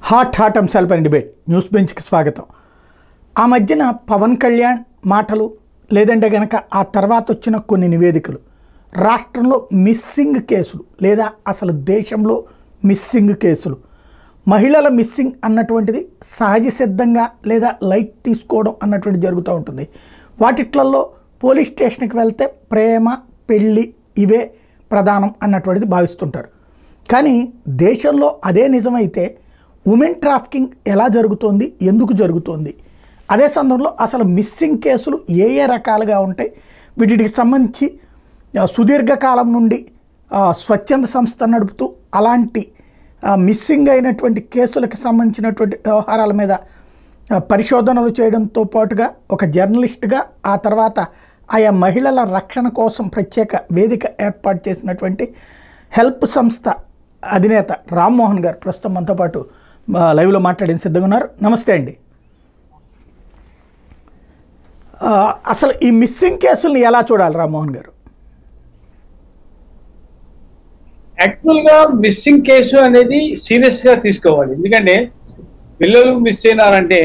Hot hot అంశాలపై debate news బెంచ్కి స్వాగతం ఆ మధ్యన పవన్ కళ్యాణ్ మాటలు లేదంటే గనక ఆ తర్వాత వచ్చిన కొన్ని నివేదికలు రాష్ట్రంలో మిస్సింగ్ కేసులు లేదా అసలు దేశంలో మిస్సింగ్ కేసులు మహిళల మిస్సింగ్ అన్నటువంటిది సహజ సిద్ధంగా లేదా లైట్ తీసుకోవడం అన్నటువంటి జరుగుతూ ఉంటుంది వాటిట్లలో పోలీస్ స్టేషన్కి వెళ్తే ప్రేమ పెళ్ళి ఇవే ప్రధానం అన్నటువంటిది భావిస్తుంటారు కానీ దేశంలో అదే నిజమైతే ఉమెన్ ట్రాఫికింగ్ ఎలా జరుగుతోంది ఎందుకు జరుగుతోంది అదే సందర్భంలో అసలు మిస్సింగ్ కేసులు ఏ ఏ రకాలుగా ఉంటాయి వీటికి సంబంధించి ఆ, సుదీర్ఘకాలం నుండి ఆ, స్వచ్ఛంద సంస్థ నడుపుతూ అలాంటి ఆ, మిస్సింగ్ అయినటువంటి కేసులకు సంబంధించినటువంటి వ్యవహారాల మీద ఆ, పరిశోధనలు చేయడంతో పాటుగా ఒక జర్నలిస్ట్గా ఆ తర్వాత ఆయా మహిళల రక్షణ కోసం ప్రత్యేక వేదిక ఏర్పాటు చేసినటువంటి హెల్ప్ సంస్థ అధినేత రామ్మోహన్ గారు ప్రస్తుతం మనతో పాటు ఆ, లైవ్లో మాట్లాడిన సిద్ధంగా ఉన్నారు నమస్తే అండి ఆ, అసలు ఈ మిస్సింగ్ కేసుల్ని ఎలా చూడాలి రామ్మోహన్ గారు యాక్చువల్ గా మిస్సింగ్ కేసు అనేది సీరియస్ గా తీసుకోవాలి ఎందుకంటే పిల్లలు మిస్ అయినారంటే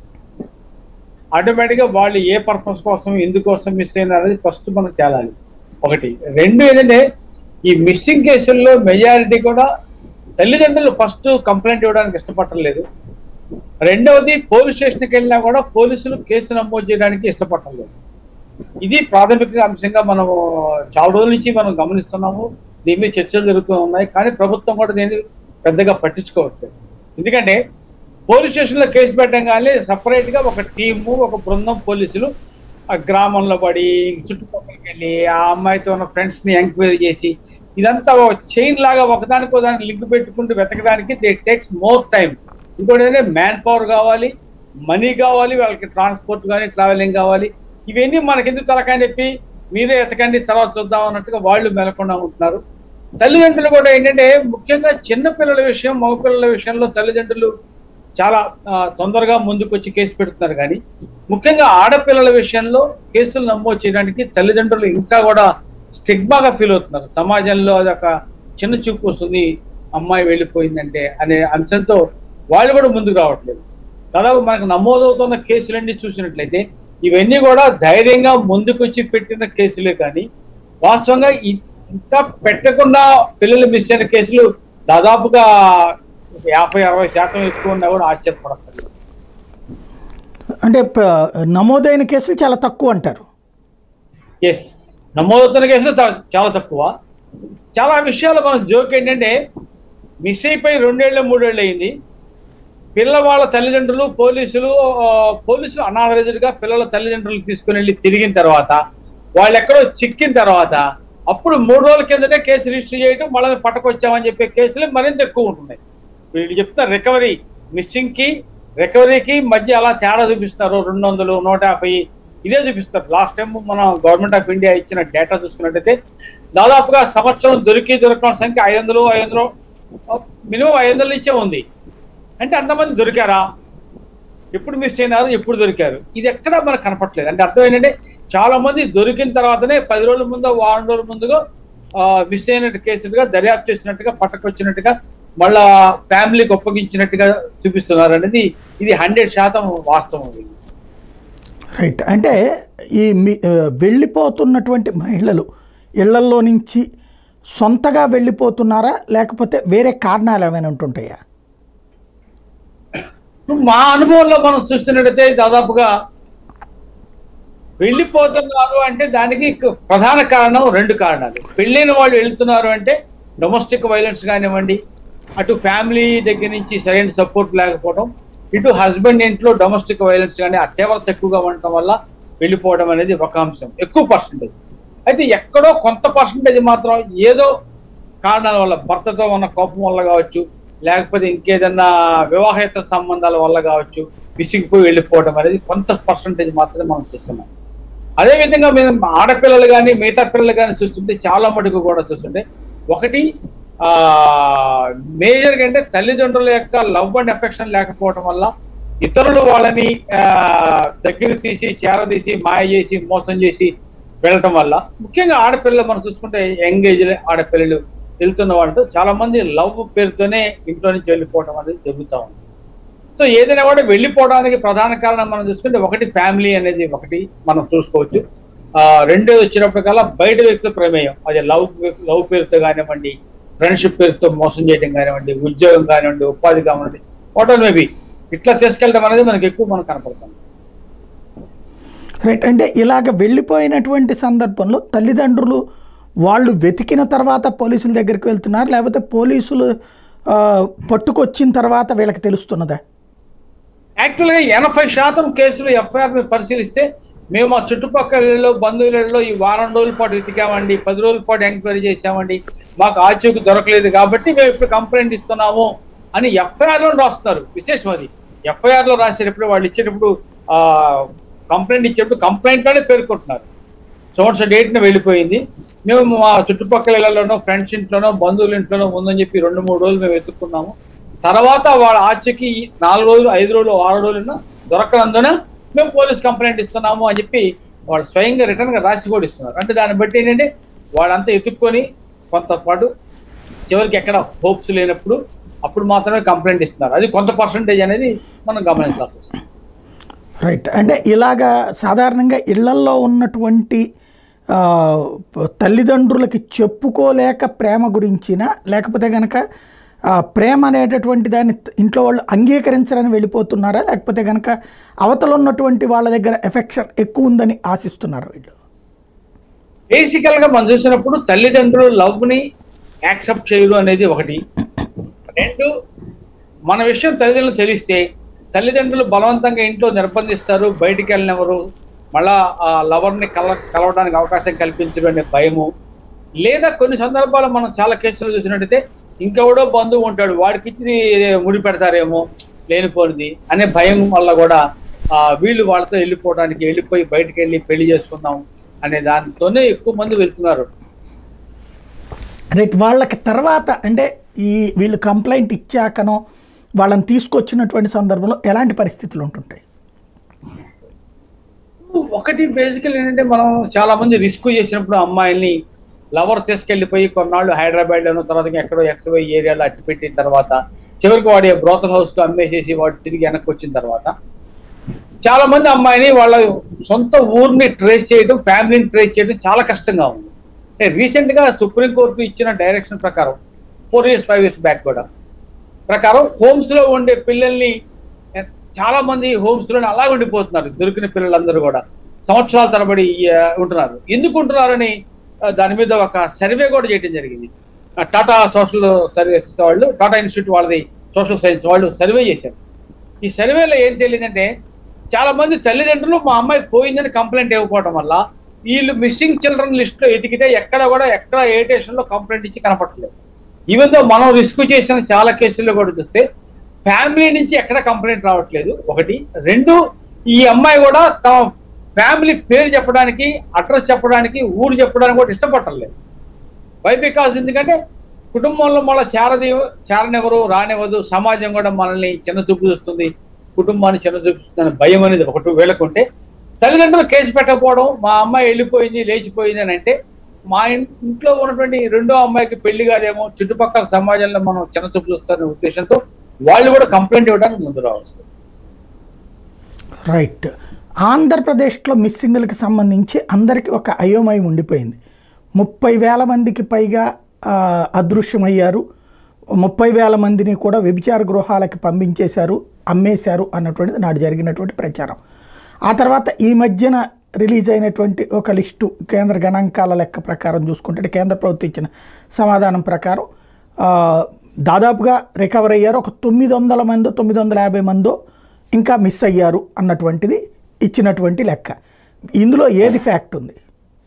ఆటోమేటిక్ గా వాళ్ళు ఏ పర్పస్ కోసం ఎందుకోసం మిస్ అయినారనేది ఫస్ట్ మనం తేలాలి ఒకటి రెండు ఏంటంటే ఈ మిస్సింగ్ కేసుల్లో మెజారిటీ కూడా తల్లిదండ్రులు ఫస్ట్ కంప్లైంట్ ఇవ్వడానికి ఇష్టపడలేదు రెండవది పోలీస్ స్టేషన్కి వెళ్ళినా కూడా పోలీసులు కేసు నమోదు చేయడానికి ఇష్టపడలేదు ఇది ప్రాథమిక అంశంగా మనం చాలా రోజుల నుంచి మనం గమనిస్తున్నాము దీని మీద చర్చలు జరుగుతూ ఉన్నాయి కానీ ప్రభుత్వం కూడా దీన్ని పెద్దగా పట్టించుకోవట్లేదు ఎందుకంటే పోలీస్ స్టేషన్ లో కేసు పెట్టగానే సపరేట్ గా ఒక టీము ఒక బృందం పోలీసులు ఆ గ్రామంలో పడి చుట్టుపక్కలకి వెళ్ళి ఆ అమ్మాయితో ఉన్న ఫ్రెండ్స్ ని ఎంక్వైరీ చేసి ఇదంతా ఒక చైన్ లాగా ఒకదానికో దానికి లింక్ పెట్టుకుంటూ వెతకడానికి దే టేక్స్ మోర్ టైం ఇంకోటి ఏంటంటే మ్యాన్ పవర్ కావాలి మనీ కావాలి వాళ్ళకి ట్రాన్స్పోర్ట్ కానీ ట్రావెలింగ్ కావాలి ఇవన్నీ మనకి ఎందుకు తలకాయని చెప్పి మీరే ఎతకండి తర్వాత చూద్దాం అన్నట్టుగా వాళ్ళు మెలకుండా ఉంటున్నారు తల్లిదండ్రులు కూడా ఏంటంటే ముఖ్యంగా చిన్న పిల్లల విషయం మగపిల్లల విషయంలో తల్లిదండ్రులు చాలా ఆ, తొందరగా ముందుకు వచ్చి కేసు పెడుతున్నారు కానీ ముఖ్యంగా ఆడపిల్లల విషయంలో కేసులు నమోదు చేయడానికి తల్లిదండ్రులు ఇంకా కూడా స్టిగ్మాగా ఫీల్ అవుతున్నారు సమాజంలో అది ఒక చిన్న చూపు వస్తుంది అమ్మాయి వెళ్ళిపోయిందంటే అనే అంశంతో వాళ్ళు కూడా ముందుకు రావట్లేదు దాదాపు మనకు నమోదవుతున్న కేసులన్నీ చూసినట్లయితే ఇవన్నీ కూడా ధైర్యంగా ముందుకొచ్చి పెట్టిన కేసులే కానీ వాస్తవంగా ఇ- ఇంకా పెట్టకుండా పిల్లలు మిస్ అయిన కేసులు దాదాపుగా యాభై అరవై శాతం ఎక్కువ ఉన్నా కూడా ఆశ్చర్యపడతారు అంటే ప- నమోదైన కేసులు చాలా తక్కువ అంటారు ఎస్ నమోదవుతున్న కేసులు త- చాలా తక్కువ చాలా విషయాలు మన జోక్ ఏంటంటే మిస్ అయిపోయి రెండేళ్ళు మూడేళ్ళు అయింది పిల్లవాళ్ళ తల్లిదండ్రులు పోలీసులు ఆ, పోలీసులు అనాథరైజ్డ్ గా పిల్లల తల్లిదండ్రులు తీసుకుని వెళ్ళి తిరిగిన తర్వాత వాళ్ళు ఎక్కడో చిక్కిన తర్వాత అప్పుడు మూడు రోజుల కిందటే కేసు రిజిస్టర్ చేయడం మళ్ళీ పట్టుకొచ్చామని చెప్పే కేసులు మరింత ఎక్కువ ఉంటున్నాయి వీళ్ళు చెప్తున్న రికవరీ మిస్సింగ్ కి రికవరీకి మధ్య అలా తేడా చూపిస్తారు రెండు వందలు నూట యాభై ఇదే చూపిస్తారు లాస్ట్ టైం మనం గవర్నమెంట్ ఆఫ్ ఇండియా ఇచ్చిన డేటా చూసుకున్నట్టయితే దాదాపుగా సంవత్సరం దొరికి దొరకడం సంఖ్య ఐదు వందలు ఐదు వందలు మినిమం ఐదు వందల నుంచే ఉంది అంటే అంతమంది దొరికారా ఎప్పుడు మిస్ అయినారు ఎప్పుడు దొరికారు ఇది ఎక్కడ మనకు కనపట్లేదు అంటే అర్థం ఏంటంటే చాలా మంది దొరికిన తర్వాతనే పది రోజుల ముందు వారం రోజుల ముందుగా మిస్ అయినట్టు కేసులుగా దర్యాప్తు చేసినట్టుగా పట్టకొచ్చినట్టుగా మళ్ళా ఫ్యామిలీకి ఒప్పగించినట్టుగా చూపిస్తున్నారు అనేది ఇది హండ్రెడ్ శాతం వాస్తవం ఇది రైట్ అంటే ఈ మీ- ఆ, వెళ్ళిపోతున్నటువంటి మహిళలు ఇళ్లల్లో నుంచి సొంతగా వెళ్ళిపోతున్నారా లేకపోతే వేరే కారణాలు ఏమైనా ఉంటుంటాయా మా అనుభవంలో మనం చూస్తున్నట్టయితే దాదాపుగా వెళ్ళిపోతున్నారు అంటే దానికి క- ప్రధాన కారణం రెండు కారణాలు పెళ్ళైన వాళ్ళు వెళ్తున్నారు అంటే డొమెస్టిక్ వైలెన్స్ కానివ్వండి అటు ఫ్యామిలీ దగ్గర నుంచి సరైన సపోర్ట్ లేకపోవడం ఇటు హస్బెండ్ ఇంట్లో డొమెస్టిక్ వైలెన్స్ కానీ అత్యవరత ఎక్కువగా ఉండటం వల్ల వెళ్ళిపోవడం అనేది ఒక అంశం ఎక్కువ పర్సంటేజ్ అయితే ఎక్కడో కొంత పర్సంటేజ్ మాత్రం ఏదో కారణాల వల్ల భర్తతో ఉన్న కోపం వల్ల కావచ్చు లేకపోతే ఇంకేదన్నా వివాహేతర సంబంధాల వల్ల కావచ్చు విసిగిపోయి వెళ్ళిపోవడం అనేది కొంత పర్సంటేజ్ మాత్రమే మనం చూస్తున్నాం అదే విధంగా మేము ఆడపిల్లలు కానీ మిగతా పిల్లలు కానీ చూస్తుంటే చాలా మటుకు కూడా చూస్తుంటే ఒకటి ఆ మేజర్ అంటే తల్లిదండ్రుల యొక్క లవ్ అండ్ ఎఫెక్షన్ లేకపోవడం వల్ల ఇతరులు వాళ్ళని ఆ, దగ్గర తీసి చేరదీసి మాయ చేసి మోసం చేసి వెళ్ళటం వల్ల ముఖ్యంగా ఆడపిల్లలు మనం చూసుకుంటే యంగ్ ఏజ్ ఆడపిల్లలు వెళ్తున్న వాళ్ళు చాలా మంది లవ్ పేరుతోనే ఇంట్లో నుంచి వెళ్ళిపోవడం అనేది జరుగుతూ ఉంది సో ఏదైనా కూడా వెళ్ళిపోవడానికి ప్రధాన కారణం మనం చూసుకుంటే ఒకటి ఫ్యామిలీ అనేది ఒకటి మనం చూసుకోవచ్చు ఆ, రెండోది వచ్చినప్పటికల్లా బయట వ్యక్తుల ప్రమేయం అది లవ్ లవ్ పేరుతో కానివ్వండి ఫ్రెండ్షిప్ పేరుతో మోసం చేయడం కానివ్వండి ఉద్యోగం కానివ్వండి ఉపాధి కానివ్వండి వాటర్ మేబీ ఇట్లా తీసుకెళ్ళడం అనేది మనకి ఎక్కువ మనకు కనపడుతుంది రైట్ అంటే ఇలాగ వెళ్ళిపోయినటువంటి సందర్భంలో తల్లిదండ్రులు వాళ్ళు వెతికిన తర్వాత పోలీసుల దగ్గరికి వెళ్తున్నారు లేకపోతే పోలీసులు ఆ, పట్టుకొచ్చిన తర్వాత వీళ్ళకి తెలుస్తున్నదా యాక్చువల్గా ఎనభై శాతం కేసులు ఎఫ్ఐఆర్ పరిశీలిస్తే మేము మా చుట్టుపక్కల బంధువులలో ఈ వారం రోజుల పాటు వెతికామండి పది రోజుల పాటు ఎంక్వైరీ చేశామండి మాకు ఆచూకీ దొరకలేదు కాబట్టి మేము ఇప్పుడు కంప్లైంట్ ఇస్తున్నాము అని ఎఫ్ఐఆర్ లో రాస్తున్నారు విశేషం అది ఎఫ్ఐఆర్ లో రాసేటప్పుడు వాళ్ళు ఇచ్చేటప్పుడు ఆ కంప్లైంట్ ఇచ్చేటప్పుడు కంప్లైంట్ లోనే పేర్కొంటున్నారు సంవత్సరం డేట్ న వెళ్ళిపోయింది మేము మా చుట్టుపక్కల ఇళ్లలోనో ఫ్రెండ్స్ ఇంట్లోనో బంధువుల ఇంట్లోనో ఉందని చెప్పి రెండు మూడు రోజులు మేము వెతుక్కున్నాము తర్వాత వాళ్ళ ఆచకి నాలుగు రోజులు ఐదు రోజులు ఆరు రోజులు దొరకనందున మేము పోలీస్ కంప్లైంట్ ఇస్తున్నాము అని చెప్పి వాళ్ళు స్వయంగా రిటర్న్ గా రాసి కూడా ఇస్తున్నారు అంటే దాన్ని బట్టి ఏంటంటే వాళ్ళంతా ఎత్తుక్కొని కొంత పాటు చివరికి ఎక్కడ హోప్స్ లేనప్పుడు అప్పుడు మాత్రమే కంప్లైంట్ ఇస్తున్నారు అది కొంత పర్సంటేజ్ అనేది మనం గమనించాల్సి వస్తుంది రైట్ అంటే ఇలాగా సాధారణంగా ఇళ్లల్లో ఉన్నటువంటి ఆ, తల్లిదండ్రులకి చెప్పుకోలేక ప్రేమ గురించిన లేకపోతే కనుక ప్రేమ అనేటటువంటి దాన్ని ఇంట్లో వాళ్ళు అంగీకరించరని వెళ్ళిపోతున్నారా లేకపోతే కనుక అవతల ఉన్నటువంటి వాళ్ళ దగ్గర ఎఫెక్షన్ ఎక్కువ ఉందని ఆశిస్తున్నారు వీళ్ళు బేసికల్ గా మనం చూసినప్పుడు తల్లిదండ్రులు లవ్ ని యాక్సెప్ట్ చేయరు అనేది ఒకటి రెండు మన విషయం తల్లిదండ్రులు తెలిస్తే తల్లిదండ్రులు బలవంతంగా ఇంట్లో నిర్బంధిస్తారు బయటికి వెళ్ళినవరు మళ్ళా ఆ లవర్ ని కల కలవడానికి అవకాశం కల్పించడం అనే భయము లేదా కొన్ని సందర్భాలు మనం చాలా కేసులు చూసినట్టయితే ఇంకెవడో బంధువు ఉంటాడు వాడికి ఇచ్చి ముడి పెడతారేమో లేనిపోనిది అనే భయం వల్ల కూడా ఆ వీళ్ళు వాళ్ళతో వెళ్ళిపోవడానికి వెళ్ళిపోయి బయటికి వెళ్ళి పెళ్లి చేసుకుందాం అనే దానితోనే ఎక్కువ మంది వెళ్తున్నారు రైట్ వాళ్ళకి తర్వాత అంటే ఈ వీళ్ళు కంప్లైంట్ ఇచ్చాకనో వాళ్ళని తీసుకొచ్చినటువంటి సందర్భంలో ఎలాంటి పరిస్థితులు ఉంటుంటాయి ఒకటి బేసికల్ ఏంటంటే మనం చాలా మంది రిస్క్ చేసినప్పుడు అమ్మాయిల్ని లవర్ తీసుకెళ్లిపోయి కొన్నాళ్ళు హైదరాబాద్ లోను తర్వాత ఎక్కడో ఎక్స్వై ఏరియాలో అట్టి పెట్టిన తర్వాత చివరికి వాడి బ్రోతల్ హౌస్ కు అమ్మేసేసి వాడు తిరిగి వెనక్కి వచ్చిన తర్వాత చాలా మంది అమ్మాయిని వాళ్ళ సొంత ఊరిని ట్రేస్ చేయడం ఫ్యామిలీని ట్రేస్ చేయడం చాలా కష్టంగా ఉంది అంటే రీసెంట్ గా సుప్రీం కోర్టు ఇచ్చిన డైరెక్షన్ ప్రకారం four years five years back కూడా ప్రకారం హోమ్స్ లో ఉండే పిల్లల్ని చాలా మంది హోమ్స్ లోనే అలా ఉండిపోతున్నారు దొరికిన పిల్లలందరూ కూడా సంవత్సరాల తరబడి ఆ, ఉంటున్నారు ఎందుకు ఉంటున్నారని ఆ, దాని మీద ఒక సర్వే కూడా చేయడం జరిగింది ఆ, టాటా సోషల్ సర్వీస్ వాళ్ళు టాటా ఇన్స్టిట్యూట్ వాళ్ళది సోషల్ సైన్స్ వాళ్ళు సర్వే చేశారు ఈ సర్వేలో ఏం తెలియదంటే చాలా మంది తల్లిదండ్రులు మా అమ్మాయి పోయిందని కంప్లైంట్ ఇవ్వకపోవడం వల్ల వీళ్ళు మిస్సింగ్ చిల్డ్రన్ లిస్ట్ లో ఎతికితే ఎక్కడ కూడా ఎక్కడ ఏ స్టేషన్ లో కంప్లైంట్ ఇచ్చి కనపడట్లేదు ఈవెన్ దో మనం రిస్క్ చేసిన చాలా కేసుల్లో కూడా చూస్తే ఫ్యామిలీ నుంచి ఎక్కడ కంప్లైంట్ రావట్లేదు ఒకటి రెండు ఈ అమ్మాయి కూడా తమ ఫ్యామిలీ పేరు చెప్పడానికి అడ్రస్ చెప్పడానికి ఊరు చెప్పడానికి కూడా ఇష్టపడలేదు వై బికాస్ ఎందుకంటే కుటుంబంలో మళ్ళీ చేరది చేరనివ్వరు రానివ్వదు సమాజం కూడా మనల్ని చిన్న చూపు చూస్తుంది కుటుంబాన్ని చిన్న చూపిస్తుందని భయం అనేది ఒకటి వేళకుంటే తల్లిదండ్రులు కేసు పెట్టకపోవడం మా అమ్మాయి వెళ్ళిపోయింది లేచిపోయింది అని అంటే మా ఇన్- ఇంట్లో ఉన్నటువంటి రెండో అమ్మాయికి పెళ్లి కాదేమో చుట్టుపక్కల సమాజంలో మనం చిన్న చూపు చూస్తారనే ఉద్దేశంతో వాళ్ళు కూడా కంప్లైంట్ ఇవ్వడానికి ముందు రావచ్చు రైట్ ఆంధ్రప్రదేశ్లో మిస్సింగ్లకు సంబంధించి అందరికీ ఒక అయోమయం ఉండిపోయింది ముప్పై వేల మందికి పైగా ఆ, అదృశ్యమయ్యారు ముప్పై వేల మందిని కూడా వ్యభిచార గృహాలకి పంపించేశారు అమ్మేశారు అన్నటువంటిది నాడు జరిగినటువంటి ప్రచారం ఆ తర్వాత ఈ మధ్యన రిలీజ్ అయినటువంటి ఒక లిస్టు కేంద్ర గణాంకాల లెక్క ప్రకారం చూసుకుంటే కేంద్ర ప్రభుత్వం ఇచ్చిన సమాధానం ప్రకారం ఆ, దాదాపుగా రికవర్ అయ్యారు ఒక తొమ్మిది వందల మందో తొమ్మిది వందల యాభై మందో ఇంకా మిస్ అయ్యారు అన్నటువంటిది ఇచ్చినటువంటి లెక్క ఇందులో ఏది ఫ్యాక్ట్ ఉంది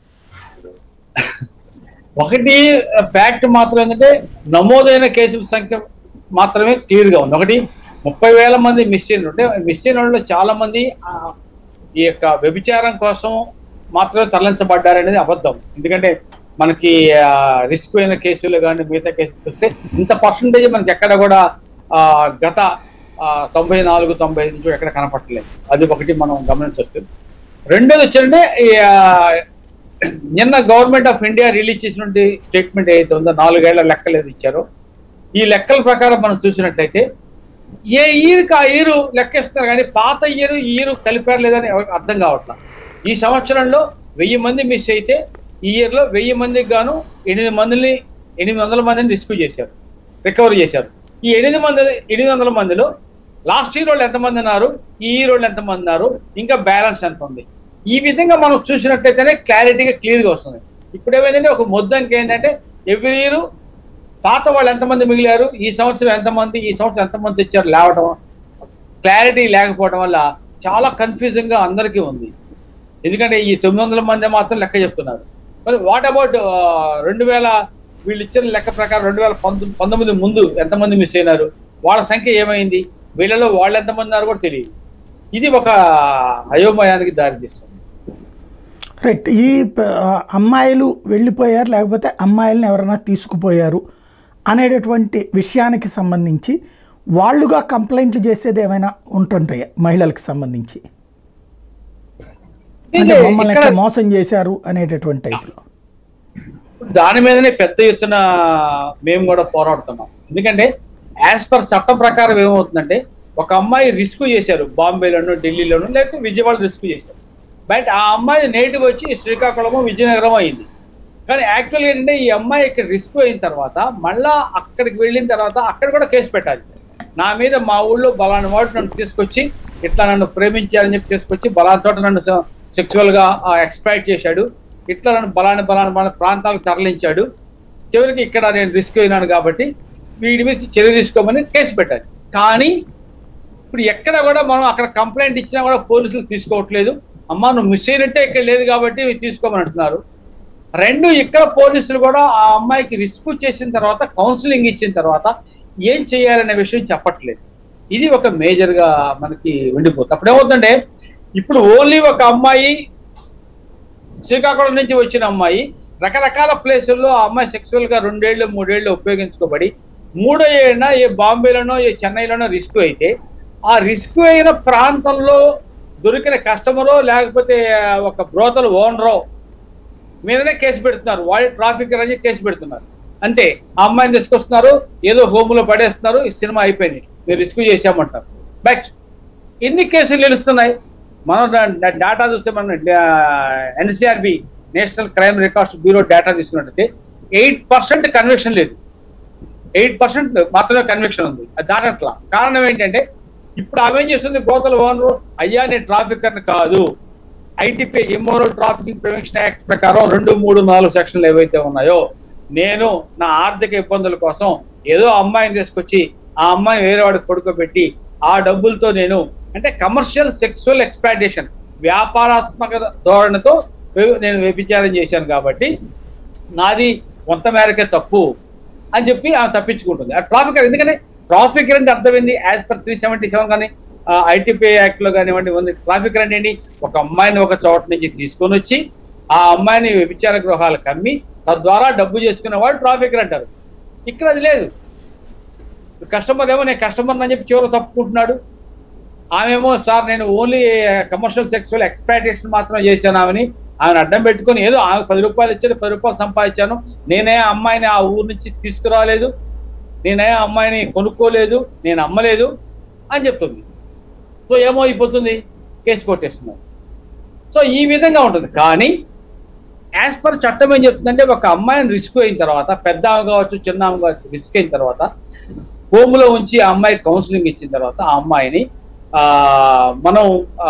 ఒకటి ఫ్యాక్ట్ మాత్రం ఏంటంటే నమోదైన కేసుల సంఖ్య మాత్రమే క్లియర్ గా ఉంది ఒకటి ముప్పై వేల మంది మిస్ అయిన ఉంటే మిస్ అయిన వాళ్ళు చాలా మంది ఆ, ఈ యొక్క వ్యభిచారం కోసం మాత్రమే తరలించబడ్డారనేది అబద్ధం ఎందుకంటే మనకి రిస్క్ అయిన కేసులు కానీ మిగతా కేసులు చూస్తే ఇంత పర్సంటేజ్ మనకి ఎక్కడ కూడా ఆ, గత ఆ, తొంభై నాలుగు తొంభై ఐదు నుంచి ఎక్కడ కనపడలేదు అది ఒకటి మనం గమనించవచ్చు రెండోది వచ్చారంటే ఈ, ఆ, నిన్న గవర్నమెంట్ ఆఫ్ ఇండియా రిలీజ్ చేసినటువంటి స్టేట్మెంట్ ఏదైతే ఉందో నాలుగేళ్ల లెక్కలు ఏది ఇచ్చారో ఈ లెక్కల ప్రకారం మనం చూసినట్లయితే ఏ ఇయర్కి ఆ ఇయర్ లెక్కేస్తున్నారు కానీ పాత ఇయర్ ఈ ఇయర్ కలిపారు లేదని ఎవరికి అర్థం కావట్లా ఈ సంవత్సరంలో వెయ్యి మంది మిస్ అయితే ఈ ఇయర్ లో వెయ్యి మందికి గాను ఎనిమిది మందిని ఎనిమిది వందల మందిని రిస్క్ చేశారు రికవరీ చేశారు ఈ ఎనిమిది మంది ఎనిమిది వందల మందిలో లాస్ట్ ఇయర్ వాళ్ళు ఎంతమంది ఉన్నారు ఈ ఇయర్ వాళ్ళు ఎంతమంది ఉన్నారు ఇంకా బ్యాలెన్స్ ఎంత ఉంది ఈ విధంగా మనం చూసినట్టయితేనే క్లారిటీగా క్లియర్గా వస్తుంది ఇప్పుడు ఏమైందంటే ఒక ముద్దంకి ఏంటంటే ఎవ్రీ ఇయర్ పాత వాళ్ళు ఎంతమంది మిగిలారు ఈ సంవత్సరం ఎంతమంది ఈ సంవత్సరం ఎంతమంది తెచ్చారు లేవటం క్లారిటీ లేకపోవడం వల్ల చాలా కన్ఫ్యూజింగ్ గా అందరికీ ఉంది ఎందుకంటే ఈ తొమ్మిది వందల మంది మాత్రం లెక్క చెప్తున్నారు మరి వాట్ అబౌట్ రెండు వేల వీళ్ళు ఇచ్చిన లెక్క ప్రకారం రెండు వేల పంతొమ్మిది పంతొమ్మిది ముందు ఎంతమంది మిస్ అయినారు వాళ్ళ సంఖ్య ఏమైంది వీళ్ళలో వాళ్ళు ఎంతమంది ఉన్నారు కూడా తెలియదు ఇది ఒక అయోమయానికి దారితీస్తుంది రైట్ ఈ ప- అమ్మాయిలు వెళ్ళిపోయారు లేకపోతే అమ్మాయిలను ఎవరైనా తీసుకుపోయారు అనేటటువంటి విషయానికి సంబంధించి వాళ్ళుగా కంప్లైంట్లు చేసేది ఏమైనా ఉంటుంటాయా మహిళలకు సంబంధించి అంటే మమ్మల్ని ఇక్కడ- ఎట్లా మోసం చేశారు అనేటటువంటి టైప్లో దాని మీదనే పెద్ద ఎత్తున మేము కూడా పోరాడుతున్నాం ఎందుకంటే యాజ్ పర్ చట్టం ప్రకారం ఏమవుతుందంటే ఒక అమ్మాయి రిస్క్ చేశారు బాంబేలోను ఢిల్లీలోను లేకపోతే విజయవాడ రిస్క్ చేశారు బట్ ఆ అమ్మాయి నేటివ్ వచ్చి శ్రీకాకుళము విజయనగరం అయింది కానీ యాక్చువల్గా ఏంటంటే ఈ అమ్మాయి ఇక్కడ రిస్క్ అయిన తర్వాత మళ్ళా అక్కడికి వెళ్ళిన తర్వాత అక్కడ కూడా కేసు పెట్టాలి నా మీద మా ఊళ్ళో బలాని వాడు నన్ను తీసుకొచ్చి ఇట్లా నన్ను ప్రేమించారని చెప్పి తీసుకొచ్చి బలాని చోట నన్ను సెక్చువల్ గా ఎక్స్ప్లైట్ చేశాడు ఇట్లా నన్ను బలాని బలాని బలాని ప్రాంతాలకు తరలించాడు చివరికి ఇక్కడ నేను రిస్క్ అయినాను కాబట్టి వీడి మీద చర్య తీసుకోమని కేసు పెట్టాలి కానీ ఇప్పుడు ఎక్కడ కూడా మనం అక్కడ కంప్లైంట్ ఇచ్చినా కూడా పోలీసులు తీసుకోవట్లేదు అమ్మా నువ్వు మిస్ అయినట్టే ఇక్కడ లేదు కాబట్టి ఇవి తీసుకోమని అంటున్నారు రెండు ఇక్కడ పోలీసులు కూడా ఆ అమ్మాయికి రిస్క్ చేసిన తర్వాత కౌన్సిలింగ్ ఇచ్చిన తర్వాత ఏం చేయాలనే విషయం చెప్పట్లేదు ఇది ఒక మేజర్ గా మనకి ఉండిపోతుంది అప్పుడు ఏమవుతుందంటే ఇప్పుడు ఓన్లీ ఒక అమ్మాయి శ్రీకాకుళం నుంచి వచ్చిన అమ్మాయి రకరకాల ప్లేసుల్లో ఆ అమ్మాయి సెక్సువల్ గా రెండేళ్లు మూడేళ్లు ఉపయోగించుకోబడి మూడో ఏళ్ళ ఏ బాంబేలోనో ఏ చెన్నైలోనో రిస్క్ అయితే ఆ రిస్క్ అయిన ప్రాంతంలో దొరికిన కస్టమరో లేకపోతే ఒక బ్రోతలు ఓనరో మీదనే కేసు పెడుతున్నారు వాళ్ళు ట్రాఫిక్ అని కేసు పెడుతున్నారు అంతే ఆ అమ్మాయిని తీసుకొస్తున్నారు ఏదో హోములో పడేస్తున్నారు ఈ సినిమా అయిపోయింది మీరు రిస్క్ చేశామంటారు బట్ ఎన్ని కేసులు నిలుస్తున్నాయి మనం డేటా చూస్తే మనం NCRB national crime records bureau data తీసుకున్నట్టయితే ఎయిట్ పర్సెంట్ కన్విక్షన్ లేదు ఎయిట్ పర్సెంట్ మాత్రమే కన్విక్షన్ ఉంది అది దాటట్లా కారణం ఏంటంటే ఇప్పుడు ఆమె ఏం చేస్తుంది గోతల ఓనరు అయ్యా నేను ట్రాఫికర్ని కాదు ITP immoral trafficking prevention act ప్రకారం రెండు మూడు నాలుగు సెక్షన్లు ఏవైతే ఉన్నాయో నేను నా ఆర్థిక ఇబ్బందుల కోసం ఏదో అమ్మాయిని తీసుకొచ్చి ఆ అమ్మాయిని వేరే వాడికి పడుకోబెట్టి ఆ డబ్బులతో నేను అంటే కమర్షియల్ సెక్సువల్ ఎక్స్ప్లాయిటేషన్ వ్యాపారాత్మక ధోరణితో వ్య- నేను వ్యభిచారం చేశాను కాబట్టి నాది కొంత మేరకే తప్పు అని చెప్పి ఆమె తప్పించుకుంటుంది ఆ ట్రాఫిక్ ఎందుకంటే ట్రాఫిక్ అంటే అర్థమైంది as per three seventy seven కానీ ఐటీపీ యాక్ట్ లో కానివ్వండి ఉంది ట్రాఫిక్ అంటే ఏంటి ఒక అమ్మాయిని ఒక చోట నుంచి తీసుకొని వచ్చి ఆ అమ్మాయిని వ్యభిచార గృహాలు కమ్మి తద్వారా డబ్బు చేసుకునే వాడు ట్రాఫిక్ అంటారు ఇక్కడ అది లేదు కస్టమర్ ఏమో నేను కస్టమర్ అని చెప్పి చివరి తప్పుకుంటున్నాడు ఆమెమో సార్ నేను ఓన్లీ కమర్షియల్ సెక్సువల్ ఎక్స్ప్లాయిటేషన్ మాత్రం చేశాను ఆమెని ఆమెను అడ్డం పెట్టుకొని ఏదో ఆమె పది రూపాయలు ఇచ్చాను పది రూపాయలు సంపాదించాను నేనే ఆ అమ్మాయిని ఆ ఊరు నుంచి తీసుకురాలేదు నేనే ఆ అమ్మాయిని కొనుక్కోలేదు నేను అమ్మలేదు అని చెప్తుంది సో ఏమో అయిపోతుంది కేసు కొట్టేస్తున్నారు సో ఈ విధంగా ఉంటుంది కానీ యాజ్ పర్ చట్టం ఏం చెప్తుందంటే ఒక అమ్మాయిని రిస్క్ అయిన తర్వాత పెద్ద ఆమె కావచ్చు చిన్న ఆమె కావచ్చు రిస్క్ అయిన తర్వాత హోమ్లో ఉంచి ఆ అమ్మాయి కౌన్సిలింగ్ ఇచ్చిన తర్వాత ఆ అమ్మాయిని ఆ మనం ఆ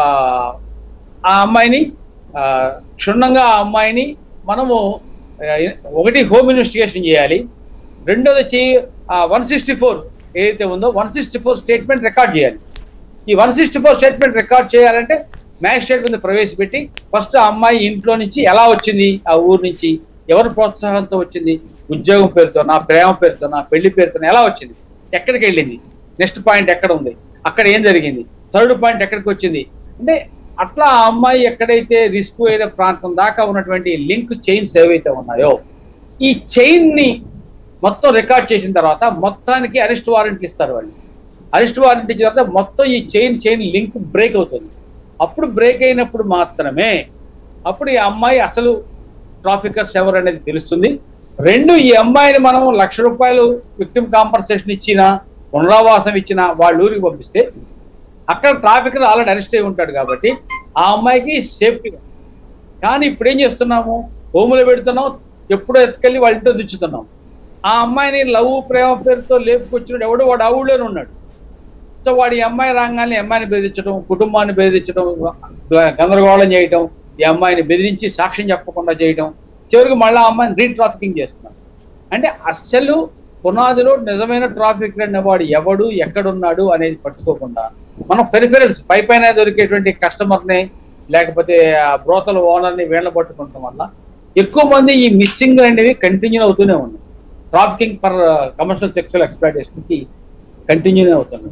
ఆ అమ్మాయిని ఆ, క్షుణ్ణంగా ఆ అమ్మాయిని మనము ఆ, ఒకటి హోమ్ ఇన్వెస్టిగేషన్ చేయాలి రెండోది వచ్చి వన్ సిక్స్టీ ఫోర్ ఏదైతే ఉందో one sixty four statement record చేయాలి ఈ one sixty four statement record చేయాలంటే మ్యాజిస్ట్రేట్ మీద ప్రవేశపెట్టి ఫస్ట్ ఆ అమ్మాయి ఇంట్లో నుంచి ఎలా వచ్చింది ఆ ఊరు నుంచి ఎవరి ప్రోత్సాహంతో వచ్చింది ఉద్యోగం పేరుతో నా ప్రేమ పేరుతో నా పెళ్లి పేరుతో ఎలా వచ్చింది ఎక్కడికి వెళ్ళింది నెక్స్ట్ పాయింట్ ఎక్కడ ఉంది అక్కడ ఏం జరిగింది థర్డ్ పాయింట్ ఎక్కడికి వచ్చింది అంటే అట్లా ఆ అమ్మాయి ఎక్కడైతే రిస్క్ అయిన ప్రాంతం దాకా ఉన్నటువంటి లింక్ చైన్స్ ఏవైతే ఉన్నాయో ఈ చైన్ ని మొత్తం రికార్డ్ చేసిన తర్వాత మొత్తానికి అరెస్ట్ వారెంట్లు ఇస్తారు వాళ్ళు అరెస్ట్ వారెంట్ ఇచ్చిన తర్వాత మొత్తం ఈ చైన్ చైన్ లింక్ బ్రేక్ అవుతుంది అప్పుడు బ్రేక్ అయినప్పుడు మాత్రమే అప్పుడు ఈ అమ్మాయి అసలు ట్రాఫికర్స్ ఎవరు అనేది తెలుస్తుంది రెండు ఈ అమ్మాయిని మనం లక్ష రూపాయలు విక్టిమ్ కాంపన్సేషన్ ఇచ్చినా పునరావాసం ఇచ్చిన వాళ్ళ ఊరికి పంపిస్తే అక్కడ ట్రాఫిక్ ఆల్రెడీ అరెస్ట్ అయి ఉంటాడు కాబట్టి ఆ అమ్మాయికి సేఫ్టీ కానీ ఇప్పుడు ఏం చేస్తున్నాము హోములో పెడుతున్నాం ఎప్పుడో ఎత్తుకెళ్ళి వాళ్ళ ఇంట్లో దించుతున్నాం ఆ అమ్మాయిని లవ్ ప్రేమ పేరుతో లేపుకొచ్చినాడు ఎవడో వాడు ఆ ఊళ్ళోనే ఉన్నాడు సో వాడు ఈ అమ్మాయి రాగానే ఈ అమ్మాయిని బెదిరించడం కుటుంబాన్ని బెదిరించడం గందరగోళం చేయటం ఈ అమ్మాయిని బెదిరించి సాక్ష్యం చెప్పకుండా చేయడం చివరికి మళ్ళీ ఆ అమ్మాయిని రీట్రాఫికింగ్ చేస్తున్నారు అంటే అస్సలు పునాదిలో నిజమైన ట్రాఫిక్ వాడు ఎవడు ఎక్కడున్నాడు అనేది పట్టుకోకుండా మనం పెరిఫెరల్స్ పై పైన దొరికేటువంటి కస్టమర్ని లేకపోతే బ్రోతల ఓనర్ని వీళ్ళ పట్టుకుంటాం వల్ల ఎక్కువ మంది ఈ మిస్సింగ్ అనేవి కంటిన్యూ అవుతూనే ఉన్నాయి trafficking per commercial sexual exploitation కి కంటిన్యూ అవుతున్నాయి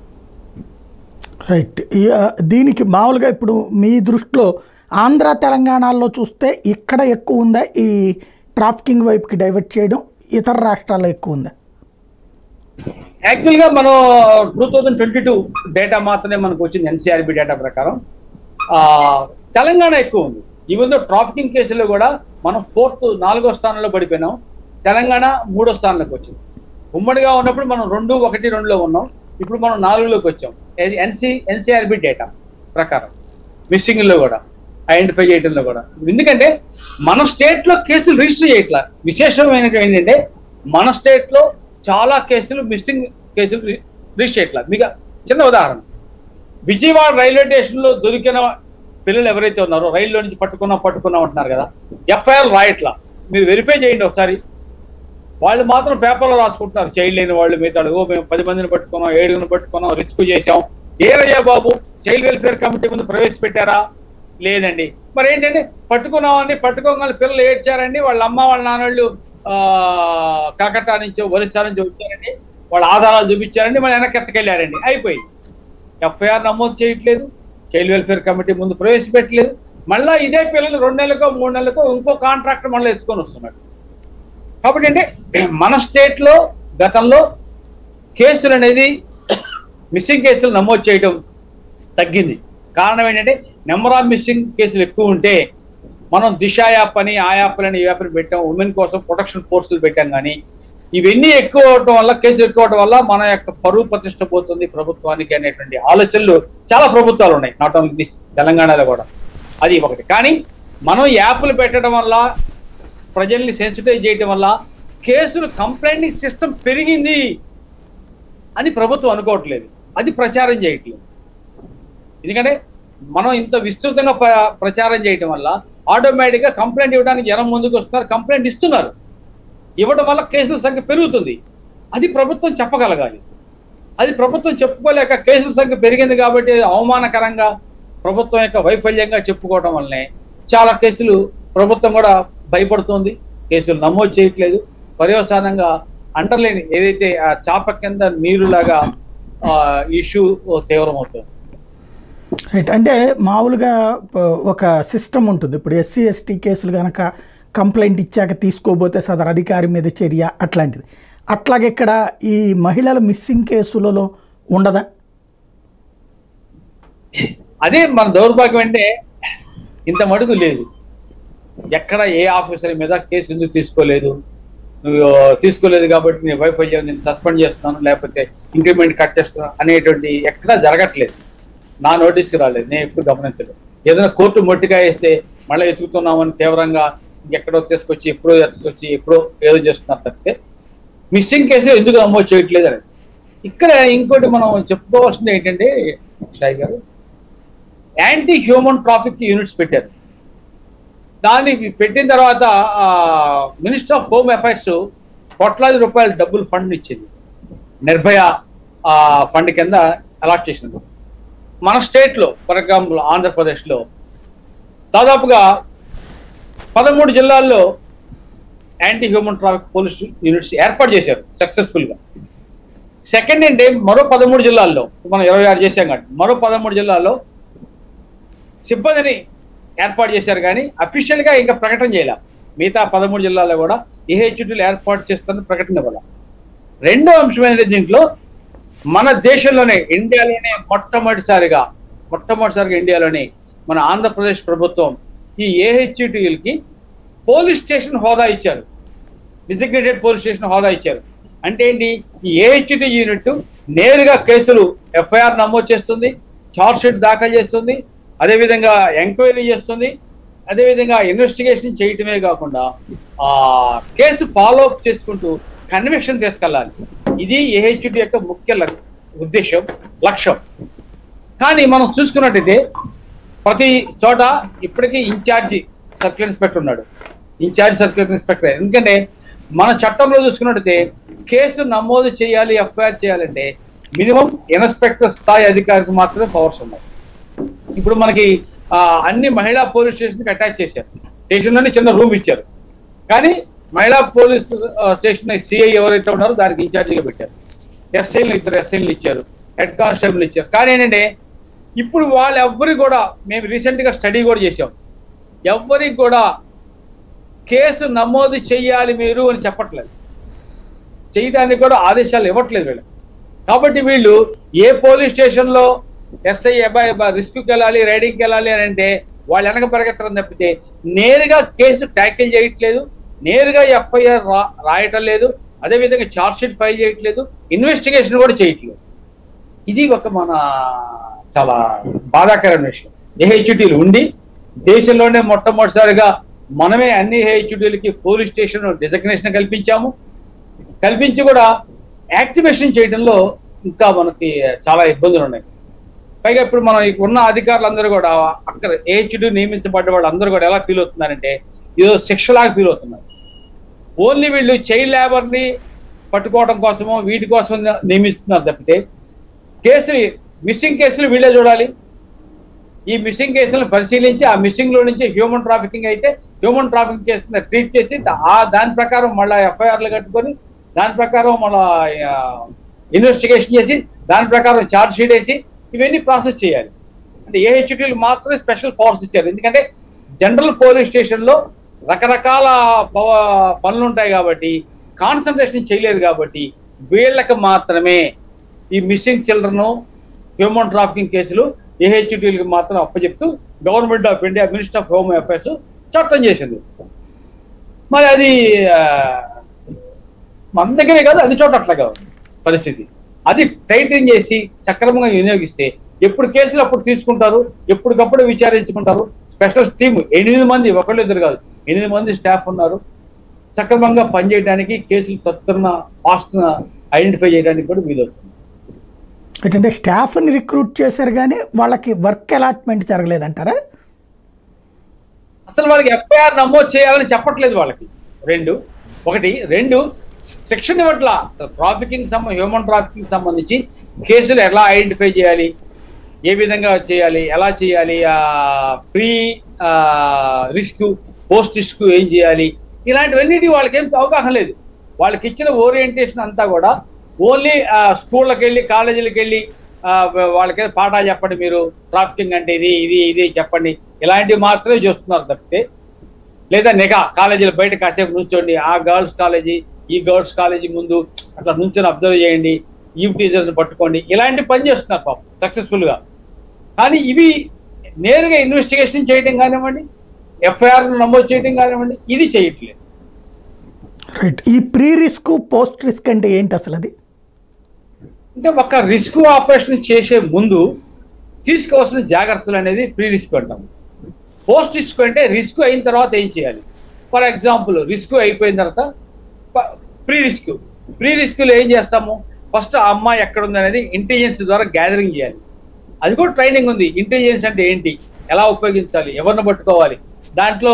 రైట్ ఈ- ఆ, దీనికి మామూలుగా ఇప్పుడు మీ దృష్టిలో ఆంధ్ర తెలంగాణలో చూస్తే ఇక్కడ ఎక్కువ ఉందా ఈ ట్రాఫికింగ్ వైపుకి డైవర్ట్ చేయడం ఇతర రాష్ట్రాల్లో ఎక్కువ ఉందా యాక్చువల్ గా మనం two thousand twenty two data మాత్రమే మనకు వచ్చింది ఎన్సీఆర్బి డేటా ప్రకారం ఆ, తెలంగాణ ఎక్కువ ఉంది ఈవెన్ దో ట్రాఫికింగ్ కేసులో కూడా మనం ఫోర్త్ నాలుగో స్థానంలో పడిపోయినాం తెలంగాణ మూడో స్థానంలోకి వచ్చింది ఉమ్మడిగా ఉన్నప్పుడు మనం రెండు ఒకటి రెండులో ఉన్నాం ఇప్పుడు మనం నాలుగులోకి వచ్చాం ఎన్సీ ఎన్సీఆర్బి డేటా ప్రకారం మిస్సింగ్ లో కూడా ఐడెంటిఫై చేయడంలో కూడా ఎందుకంటే మన స్టేట్ లో కేసులు రిజిస్టర్ చేయట్లా విశేషమైనది ఏంటంటే మన స్టేట్ లో చాలా కేసులు మిస్సింగ్ కేసులు రి- రిజిస్టర్ చేయట్లా మీకు చిన్న ఉదాహరణ విజయవాడ రైల్వే స్టేషన్ లో దొరికిన పిల్లలు ఎవరైతే ఉన్నారో రైల్లో నుంచి పట్టుకున్నాం పట్టుకున్నాం అంటున్నారు కదా ఎఫ్ఐఆర్ రాయట్లా మీరు వెరిఫై చేయండి ఒకసారి వాళ్ళు మాత్రం పేపర్లో రాసుకుంటున్నారు చైల్డ్ లేని వాళ్ళు మిగతా ఓ మేము పది మందిని పట్టుకున్నాం ఏడుగురిని పట్టుకున్నాం రిస్క్ చేశాం ఏరయ్యా బాబు చైల్డ్ వెల్ఫేర్ కమిటీ ముందు ప్రవేశపెట్టారా లేదండి మరి ఏంటంటే పట్టుకున్నామని పట్టుకోగానే పిల్లలు ఏడ్చారండి వాళ్ళ అమ్మ వాళ్ళ నాన్నళ్ళు ఆ, కలకత్తా నుంచి ఒరిస్సా నుంచి వచ్చారండి వాళ్ళ ఆధారాలు చూపించారండి మళ్ళీ వెనక్కి ఎత్తకెళ్ళారండి అయిపోయింది ఎఫ్ఐఆర్ నమోదు చేయట్లేదు చైల్డ్ వెల్ఫేర్ కమిటీ ముందు ప్రవేశపెట్టలేదు మళ్ళా ఇదే పిల్లలు రెండు నెలలకో మూడు నెలలకో ఇంకో కాంట్రాక్టర్ మళ్ళీ ఎత్తుకొని వస్తున్నాడు కాబట్టి అంటే మన స్టేట్ లో గతంలో కేసులు అనేది మిస్సింగ్ కేసులు నమోదు చేయడం తగ్గింది కారణం ఏంటంటే నెంబర్ ఆఫ్ మిస్సింగ్ కేసులు ఎక్కువ ఉంటే మనం దిశ యాప్ అని ఆ యాప్ అని ఈ యాప్ అని పెట్టాం ఉమెన్ కోసం ప్రొటెక్షన్ ఫోర్సులు పెట్టాం కానీ ఇవన్నీ ఎక్కువ అవటం వల్ల కేసులు ఎక్కువ అవటం వల్ల మన యొక్క పరువు ప్రతిష్ట పోతుంది ప్రభుత్వానికి అనేటువంటి ఆలోచనలు చాలా ప్రభుత్వాలు ఉన్నాయి నాట్ ఓన్లీ దిస్ తెలంగాణలో కూడా అది ఒకటి కానీ మనం యాప్లు పెట్టడం వల్ల ప్రజల్ని సెన్సిటైజ్ చేయడం వల్ల కేసులు కంప్లైంటింగ్ సిస్టమ్ పెరిగింది అని ప్రభుత్వం అనుకోవట్లేదు అది ప్రచారం చేయట్లేదు ఎందుకంటే మనం ఇంత విస్తృతంగా ప్ర- ప్రచారం చేయటం వల్ల ఆటోమేటిక్ గా కంప్లైంట్ ఇవ్వడానికి జనం ముందుకు వస్తున్నారు కంప్లైంట్ ఇస్తున్నారు ఇవ్వడం వల్ల కేసుల సంఖ్య పెరుగుతుంది అది ప్రభుత్వం చెప్పగలగాలి అది ప్రభుత్వం చెప్పుకోలేక కేసుల సంఖ్య పెరిగింది కాబట్టి అవమానకరంగా ప్రభుత్వం యొక్క వైఫల్యంగా చెప్పుకోవడం వల్లనే చాలా కేసులు ప్రభుత్వం కూడా భయపడుతుంది కేసులు నమోదు చేయట్లేదు పర్యవసానంగా అండర్లైన్ ఏదైతే ఆ చాప కింద నీరులాగా ఇష్యూ తీవ్రమవుతుంది రైట్ అంటే మామూలుగా ప- ఒక సిస్టమ్ ఉంటుంది ఇప్పుడు ఎస్సీ ఎస్టీ కేసులు కనుక కంప్లైంట్ ఇచ్చాక తీసుకోబోతే సదరు అధికారి మీద చర్య అట్లాంటిది అట్లాగే ఇక్కడ ఈ మహిళల మిస్సింగ్ కేసులలో ఉండదా అదే మన దౌర్భాగ్యం అంటే ఇంత మటుకు లేదు ఎక్కడ ఏ ఆఫీసర్ మీద కేసు ఎందుకు తీసుకోలేదు నువ్వు తీసుకోలేదు కాబట్టి నేను వైఫల్యం నేను సస్పెండ్ చేస్తున్నాను లేకపోతే ఇంక్రిమెంట్ కట్ చేస్తున్నాను అనేటువంటి ఎక్కడా జరగట్లేదు నా నోటీస్కి రాలేదు నేను ఎప్పుడు గమనించలేదు ఏదైనా కోర్టు మొట్టిగా వేస్తే మళ్ళీ ఎతుకుతున్నామని తీవ్రంగా ఎక్కడో తీసుకొచ్చి ఎప్పుడో తీసుకొచ్చి ఎప్పుడో ఏదో చేస్తున్నారు తప్పితే మిస్సింగ్ కేసు ఎందుకు నమోదు చేయట్లేదు అనేది ఇక్కడ ఇంకోటి మనం చెప్పుకోవాల్సింది ఏంటంటే షాయి గారు యాంటీ హ్యూమన్ ట్రాఫిక్ యూనిట్స్ పెట్టారు దాన్ని పెట్టిన తర్వాత మినిస్టర్ ఆఫ్ హోమ్ అఫైర్స్ కోట్లాది రూపాయల డబ్బులు ఫండ్ ఇచ్చింది నిర్భయ ఫండ్ కింద అలాట్ చేసింది మన స్టేట్ లో ఫర్ ఎగ్జాంపుల్ ఆంధ్రప్రదేశ్ లో దాదాపుగా పదమూడు జిల్లాల్లో anti human traffic police units ఏర్పాటు చేశారు సక్సెస్ఫుల్ గా సెకండ్ ఏంటి మరో పదమూడు జిల్లాల్లో మనం ఇరవై ఆరు చేశాం కాబట్టి మరో పదమూడు జిల్లాల్లో సిబ్బందిని ఏర్పాటు చేశారు కానీ అఫీషియల్ గా ఇంకా ప్రకటన చేయాల మిగతా పదమూడు జిల్లాల్లో కూడా ఏహెచ్టీలు ఏర్పాటు చేస్తున్న ప్రకటన ఇవ్వాల రెండో అంశమైన దీంట్లో మన దేశంలోనే ఇండియాలోనే మొట్టమొదటిసారిగా మొట్టమొదటిసారిగా ఇండియాలోనే మన ఆంధ్రప్రదేశ్ ప్రభుత్వం ఈ ఏహెచ్టీలకి పోలీస్ స్టేషన్ హోదా ఇచ్చారు డిజిగ్నేటెడ్ పోలీస్ స్టేషన్ హోదా ఇచ్చారు అంటే ఏంటి ఈ ఏహెచ్టి యూనిట్ నేరుగా కేసులు ఎఫ్ఐఆర్ నమోదు చేస్తుంది చార్జ్ షీట్ దాఖలు చేస్తుంది అదేవిధంగా ఎంక్వైరీ చేస్తుంది అదేవిధంగా ఇన్వెస్టిగేషన్ చేయటమే కాకుండా ఆ కేసు ఫాలో అప్ చేసుకుంటూ కన్విక్షన్ తీసుకెళ్ళాలి ఇది ఏహెచ్డి యొక్క ముఖ్య లక్- ఉద్దేశం లక్ష్యం కానీ మనం చూసుకున్నట్టయితే ప్రతి చోట ఇప్పటికీ ఇన్ఛార్జి సర్కిల్ ఇన్స్పెక్టర్ ఉన్నాడు ఇన్ఛార్జ్ సర్కిల్ ఇన్స్పెక్టర్ ఎందుకంటే మన చట్టంలో చూసుకున్నట్టయితే కేసు నమోదు చేయాలి ఎఫ్ఐఆర్ చేయాలంటే మినిమం ఇన్స్పెక్టర్ స్థాయి అధికారికి మాత్రమే పవర్స్ ఉన్నాయి ఇప్పుడు మనకి ఆ, అన్ని మహిళా పోలీస్ స్టేషన్ అటాచ్ చేశారు స్టేషన్ లోనే చిన్న రూమ్ ఇచ్చారు కానీ మహిళా పోలీస్ ఆ, స్టేషన్ సిఐ ఎవరైతే ఉన్నారో దానికి ఇన్ఛార్జిగా పెట్టారు ఎస్ఐలు ఇద్దరు ఎస్ఐలు ఇచ్చారు హెడ్ కానిస్టేబుల్ ఇచ్చారు కానీ ఏంటంటే ఇప్పుడు వాళ్ళు ఎవ్వరి కూడా మేము రీసెంట్ గా స్టడీ కూడా చేసాం ఎవ్వరికి కూడా కేసు నమోదు చెయ్యాలి మీరు అని చెప్పట్లేదు చేయడానికి కూడా ఆదేశాలు ఇవ్వట్లేదు వీళ్ళు కాబట్టి వీళ్ళు ఏ పోలీస్ స్టేషన్ లో ఎస్ఐ అబ్బాయి రిస్క్కి వెళ్ళాలి రైడింగ్కి వెళ్ళాలి అని అంటే వాళ్ళు వెనక పరిగెత్తడం తప్పితే నేరుగా కేసు ట్యాకిల్ చేయట్లేదు నేరుగా ఎఫ్ఐఆర్ రాయటం లేదు అదేవిధంగా చార్జ్ షీట్ ఫైల్ చేయట్లేదు ఇన్వెస్టిగేషన్ కూడా చేయట్లేదు ఇది ఒక మన చాలా బాధాకరమైన విషయం ఏహెచ్టీలు ఉండి దేశంలోనే మొట్టమొదటిసారిగా మనమే అన్ని ఏహెచ్టీలకి పోలీస్ స్టేషన్ డిజగ్నేషన్ కల్పించాము కల్పించి కూడా యాక్టివేషన్ చేయడంలో ఇంకా మనకి చాలా ఇబ్బందులు ఉన్నాయి పైగా ఇప్పుడు మనం ఈ ఉన్న అధికారులందరూ కూడా అక్కడ ఏహెచ్డి నియమించబడ్డ వాళ్ళందరూ కూడా ఎలా ఫీల్ అవుతున్నారంటే ఏదో శిక్షలాగా ఫీల్ అవుతున్నారు ఓన్లీ వీళ్ళు చైల్డ్ లేబర్ ని పట్టుకోవడం కోసమో వీటి కోసం నియమిస్తున్నారు తప్పితే కేసులు మిస్సింగ్ కేసులు వీళ్ళే చూడాలి ఈ మిస్సింగ్ కేసులను పరిశీలించి ఆ మిస్సింగ్ లో నుంచి హ్యూమన్ ట్రాఫికింగ్ అయితే హ్యూమన్ ట్రాఫికింగ్ కేసుని ట్రీట్ చేసి దా- ఆ దాని ప్రకారం మళ్ళీ ఎఫ్ఐఆర్లు కట్టుకొని దాని ప్రకారం మళ్ళా ఇన్వెస్టిగేషన్ చేసి దాని ప్రకారం ఛార్జ్ షీట్ వేసి ఇవన్నీ ప్రాసెస్ చేయాలి అంటే ఏహెచ్టీలు మాత్రమే స్పెషల్ పవర్స్ ఇచ్చారు ఎందుకంటే జనరల్ పోలీస్ స్టేషన్ లో రకరకాల పవ- పనులు ఉంటాయి కాబట్టి కాన్సన్ట్రేషన్ చేయలేరు కాబట్టి వీళ్ళకి మాత్రమే ఈ మిస్సింగ్ చిల్డ్రన్ హ్యూమన్ ట్రాఫికింగ్ కేసులు ఏహెచ్టీలకు మాత్రం అప్పచెప్తూ government of India minister of home affairs చట్టం చేసింది మరి అది ఆ, మన దగ్గరే కాదు అది చోట అట్లాగా ఉంది పరిస్థితి అది టైటింగ్ చేసి సక్రమంగా వినియోగిస్తే ఎప్పుడు కేసులు అప్పుడు తీసుకుంటారు ఎప్పటికప్పుడు విచారించుకుంటారు స్పెషల్ టీమ్ ఎనిమిది మంది ఒకళ్ళు ఇద్దరు కాదు ఎనిమిది మంది స్టాఫ్ ఉన్నారు సక్రమంగా పనిచేయడానికి కేసులు తత్తున్న ఫాస్ట్ ఐడెంటిఫై చేయడానికి కూడా వీలవుతుంది ఏంటంటే స్టాఫ్ని రిక్రూట్ చేశారు కానీ వాళ్ళకి వర్క్ అలాట్మెంట్ జరగలేదంటారా అసలు వాళ్ళకి ఎఫ్ఐఆర్ నమోదు చేయాలని చెప్పట్లేదు వాళ్ళకి రెండు ఒకటి రెండు శిక్షణ ఇవ్వట్ల ట్రాఫికింగ్ సంబంధ హ్యూమన్ ట్రాఫికింగ్ సంబంధించి కేసులు ఎలా ఐడెంటిఫై చేయాలి ఏ విధంగా చేయాలి ఎలా చేయాలి ప్రీ రిస్క్ పోస్ట్ రిస్క్ ఏం చేయాలి ఇలాంటివన్నిటి వాళ్ళకి ఏం అవగాహన లేదు వాళ్ళకి ఇచ్చిన ఓరియంటేషన్ అంతా కూడా ఓన్లీ స్కూళ్ళకి వెళ్ళి కాలేజీలకు వెళ్ళి ఆ, వాళ్ళకి ఏదో పాఠాలు చెప్పండి మీరు ట్రాఫికింగ్ అంటే ఇది ఇది ఇది చెప్పండి ఇలాంటివి మాత్రమే చూస్తున్నారు తప్పితే లేదా నిఘా కాలేజీలో బయట కాసేపు నుంచోండి ఆ గర్ల్స్ కాలేజీ ఈ గర్ల్స్ కాలేజీ ముందు అట్లా నుంచొని అబ్జర్వ్ చేయండి ఈ టీచర్స్ పట్టుకోండి ఇలాంటి పని చేస్తున్నారు పాపం సక్సెస్ఫుల్ గా కానీ ఇవి నేరుగా ఇన్వెస్టిగేషన్ చేయడం కానివ్వండి ఎఫ్ఐఆర్ నమోదు చేయడం కానివ్వండి ఇది చేయట్లేదు రైట్ ఈ ప్రీ రిస్క్ పోస్ట్ రిస్క్ అంటే ఏంటి అసలు అది అంటే ఒక రిస్క్ ఆపరేషన్ చేసే ముందు తీసుకోవాల్సిన జాగ్రత్తలు అనేది ప్రీ రిస్క్ అంటాం పోస్ట్ రిస్క్ అంటే రిస్క్ అయిన తర్వాత ఏం చేయాలి ఫర్ ఎగ్జాంపుల్ రిస్క్ అయిపోయిన తర్వాత ప్రీ రిస్క్ ప్రీ రిస్క్లో ఏం చేస్తాము ఫస్ట్ ఆ అమ్మాయి ఎక్కడ ఉంది అనేది ఇంటెలిజెన్స్ ద్వారా గ్యాదరింగ్ చేయాలి అది కూడా ట్రైనింగ్ ఉంది ఇంటెలిజెన్స్ అంటే ఏంటి ఎలా ఉపయోగించాలి ఎవరిని పట్టుకోవాలి దాంట్లో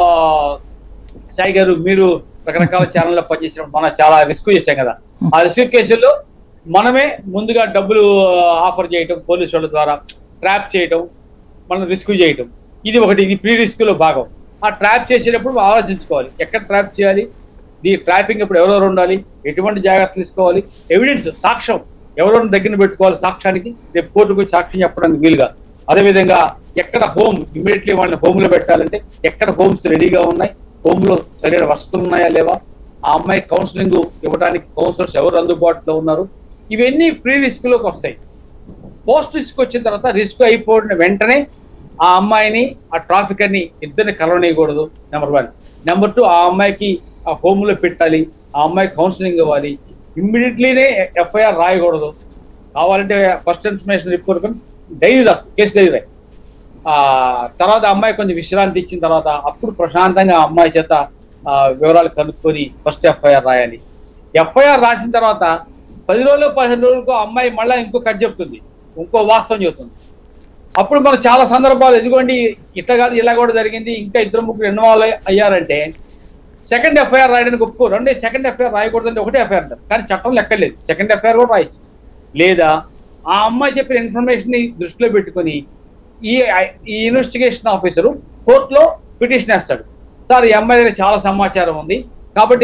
సాయి గారు మీరు రకరకాల ఛానల్లో పనిచేసినప్పుడు మనం చాలా రిస్క్ చేశాం కదా ఆ రిస్క్ కేసుల్లో మనమే ముందుగా డబ్బులు ఆఫర్ చేయటం పోలీసు వాళ్ళ ద్వారా ట్రాప్ చేయటం మనం రిస్క్ చేయటం ఇది ఒకటి ఇది ప్రీ రిస్క్ లో భాగం ఆ ట్రాప్ చేసేటప్పుడు మనం ఆలోచించుకోవాలి ఎక్కడ ట్రాప్ చేయాలి ఈ ట్రాపింగ్ ఇప్పుడు ఎవరెవరు ఉండాలి ఎటువంటి జాగ్రత్తలు తీసుకోవాలి ఎవిడెన్స్ సాక్ష్యం ఎవరెవరిని దగ్గర పెట్టుకోవాలి సాక్ష్యానికి రేపు కోర్టుకు సాక్ష్యం చెప్పడానికి వీలుగా అదేవిధంగా ఎక్కడ హోమ్ ఇమీడియట్లీ వాళ్ళని హోమ్ లో పెట్టాలంటే ఎక్కడ హోమ్స్ రెడీగా ఉన్నాయి హోమ్ లో సరైన వసతులు ఉన్నాయా లేవా ఆ అమ్మాయి కౌన్సిలింగ్ ఇవ్వడానికి కౌన్సిలర్స్ ఎవరు అందుబాటులో ఉన్నారు ఇవన్నీ ప్రీ రిస్క్ లోకి వస్తాయి పోస్ట్ రిస్క్ వచ్చిన తర్వాత రిస్క్ అయిపోయిన వెంటనే ఆ అమ్మాయిని ఆ ట్రాఫికర్ ని ఇద్దరిని కలవనీయకూడదు నెంబర్ వన్ నెంబర్ టూ ఆ అమ్మాయికి ఆ హోమ్ లో పెట్టాలి ఆ అమ్మాయి కౌన్సిలింగ్ ఇవ్వాలి ఇమ్మీడియట్లీనే ఎఫ్ఐఆర్ రాయకూడదు కావాలంటే ఫస్ట్ ఇన్ఫర్మేషన్ రిపోర్ట్ డైరీ రాస్తుంది కేసు డైరీ రాయి ఆ తర్వాత అమ్మాయి కొంచెం విశ్రాంతి ఇచ్చిన తర్వాత అప్పుడు ప్రశాంతంగా ఆ అమ్మాయి చేత ఆ, వివరాలు కనుక్కొని ఫస్ట్ ఎఫ్ఐఆర్ రాయాలి ఎఫ్ఐఆర్ రాసిన తర్వాత పది రోజులు పదిహేను రోజులకు ఆ అమ్మాయి మళ్ళీ ఇంకో కథ చెప్తుంది ఇంకో వాస్తవం చెప్తుంది అప్పుడు మనం చాలా సందర్భాలు ఎదుగుండి ఇట్లా కాదు ఇలా కూడా జరిగింది ఇంకా ఇద్దరు ముగ్గురు ఇన్వాల్వ్ అయ్యారంటే సెకండ్ ఎఫ్ఐఆర్ రాయడానికి ఒప్పుకోరు అంటే సెకండ్ ఎఫ్ఐఆర్ రాయకూడదంటే ఒకటే ఎఫ్ఐఆర్ అంటారు కానీ చట్టం లెక్కలేదు సెకండ్ ఎఫ్ఐఆర్ కూడా రాయొచ్చు లేదా ఆ అమ్మాయి చెప్పిన ఇన్ఫర్మేషన్ ని దృష్టిలో పెట్టుకొని ఈ ఈ ఇన్వెస్టిగేషన్ ఆఫీసరు కోర్టులో పిటిషన్ వేస్తాడు సార్ ఈ అమ్మాయి దగ్గర చాలా సమాచారం ఉంది కాబట్టి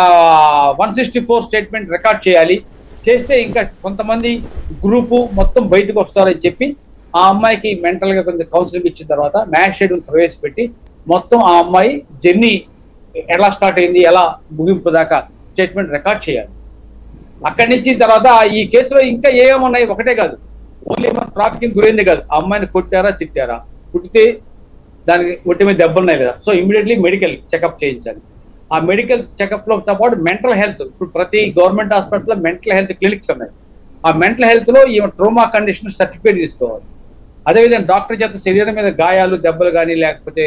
one sixty four statement record చేయాలి చేస్తే ఇంకా కొంతమంది గ్రూపు మొత్తం బయటకు వస్తారని చెప్పి ఆ అమ్మాయికి మెంటల్ గా కొంచెం కౌన్సిలింగ్ ఇచ్చిన తర్వాత మ్యాచ్ షెడ్యూల్ ప్రవేశపెట్టి మొత్తం ఆ అమ్మాయి జర్నీ ఎలా స్టార్ట్ అయింది ఎలా ముగింపు దాకా స్టేట్మెంట్ రికార్డ్ చేయాలి అక్కడి నుంచి తర్వాత ఈ కేసులో ఇంకా ఏమున్నాయి ఒకటే కాదు ఓన్లీ మన ట్రాఫికింగ్ గురైంది కాదు ఆ అమ్మాయిని కొట్టారా తిట్టారా కుట్టితే దానికి ఒట్టి మీద దెబ్బలున్నాయి కదా సో ఇమీడియట్లీ మెడికల్ చెకప్ చేయించాలి ఆ మెడికల్ చెకప్ లో పాటు మెంటల్ హెల్త్ ఇప్పుడు ప్రతి గవర్నమెంట్ హాస్పిటల్లో మెంటల్ హెల్త్ క్లినిక్స్ ఉన్నాయి ఆ మెంటల్ హెల్త్ లో ఈ ట్రోమా కండిషన్ సర్టిఫికేట్ తీసుకోవాలి అదేవిధంగా డాక్టర్ చేత శరీరం మీద గాయాలు దెబ్బలు కానీ లేకపోతే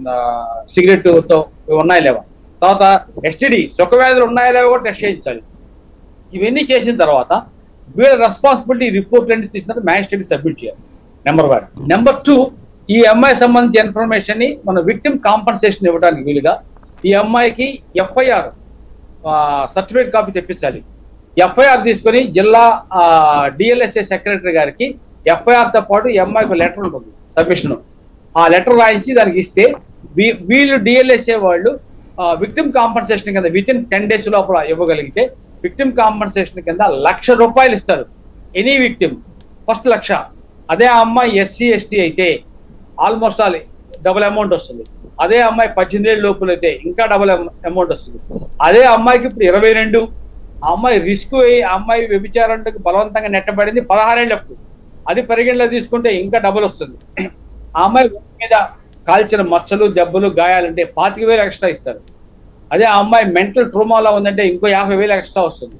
సిగరెట్ తో ఉన్నాయా లేవా తర్వాత ఎస్టిడి సుఖవ్యాధులు ఉన్నాయా లేవా కూడా టెస్ట్ చేయించాలి ఇవన్నీ చేసిన తర్వాత వీళ్ళ రెస్పాన్సిబిలిటీ రిపోర్ట్ అన్ని తీసిన మ్యాజిస్ట్రేట్ సబ్మిట్ చేయాలి నెంబర్ వన్ నెంబర్ టూ ఈ అమ్మాయి సంబంధించిన ఇన్ఫర్మేషన్ ని మన విక్టిమ్ కాంపన్సేషన్ ఇవ్వడానికి వీలుగా ఈ అమ్మాయికి ఎఫ్ఐఆర్ సర్టిఫికేట్ కాపీ తెప్పించాలి ఎఫ్ఐఆర్ తీసుకొని జిల్లా డిఎల్ఎస్ఏ సెక్రటరీ గారికి ఎఫ్ఐఆర్ తో పాటు ఈ అమ్మాయికి లెటర్ ఉంటుంది సబ్మిషన్ ఆ లెటర్ రాయించి దానికి ఇస్తే వీ- వీళ్ళు డిఎల్ఎస్ఏ వాళ్ళు విక్టిమ్ కాంపన్సేషన్ కింద విత్ ఇన్ టెన్ డేస్ లోపల ఇవ్వగలిగితే విక్టిమ్ కాంపన్సేషన్ కింద లక్ష రూపాయలు ఇస్తారు ఎనీ విక్టిమ్ ఫస్ట్ లక్ష అదే ఆ అమ్మాయి ఎస్సీ ఎస్టీ అయితే ఆల్మోస్ట్ ఆల్ డబుల్ అమౌంట్ వస్తుంది అదే అమ్మాయి పద్దెనిమిది ఏళ్ళ లోపల అయితే ఇంకా డబుల్ అమౌంట్ వస్తుంది అదే అమ్మాయికి ఇప్పుడు ఇరవై రెండు ఆ అమ్మాయి రిస్క్ అయ్యి ఆ అమ్మాయి వ్యభిచారంటకు బలవంతంగా నెట్టబడింది పదహారేళ్ళు అప్పుడు అది పరిగణలో తీసుకుంటే ఇంకా డబుల్ వస్తుంది ఆ అమ్మాయి ఒంటి మీద కాల్చిన మచ్చలు దెబ్బలు గాయాలంటే పాతిక వేలు ఎక్స్ట్రా ఇస్తారు అదే ఆ అమ్మాయి మెంటల్ ట్రోమాలో ఉందంటే ఇంకో యాభై వేలు ఎక్స్ట్రా వస్తుంది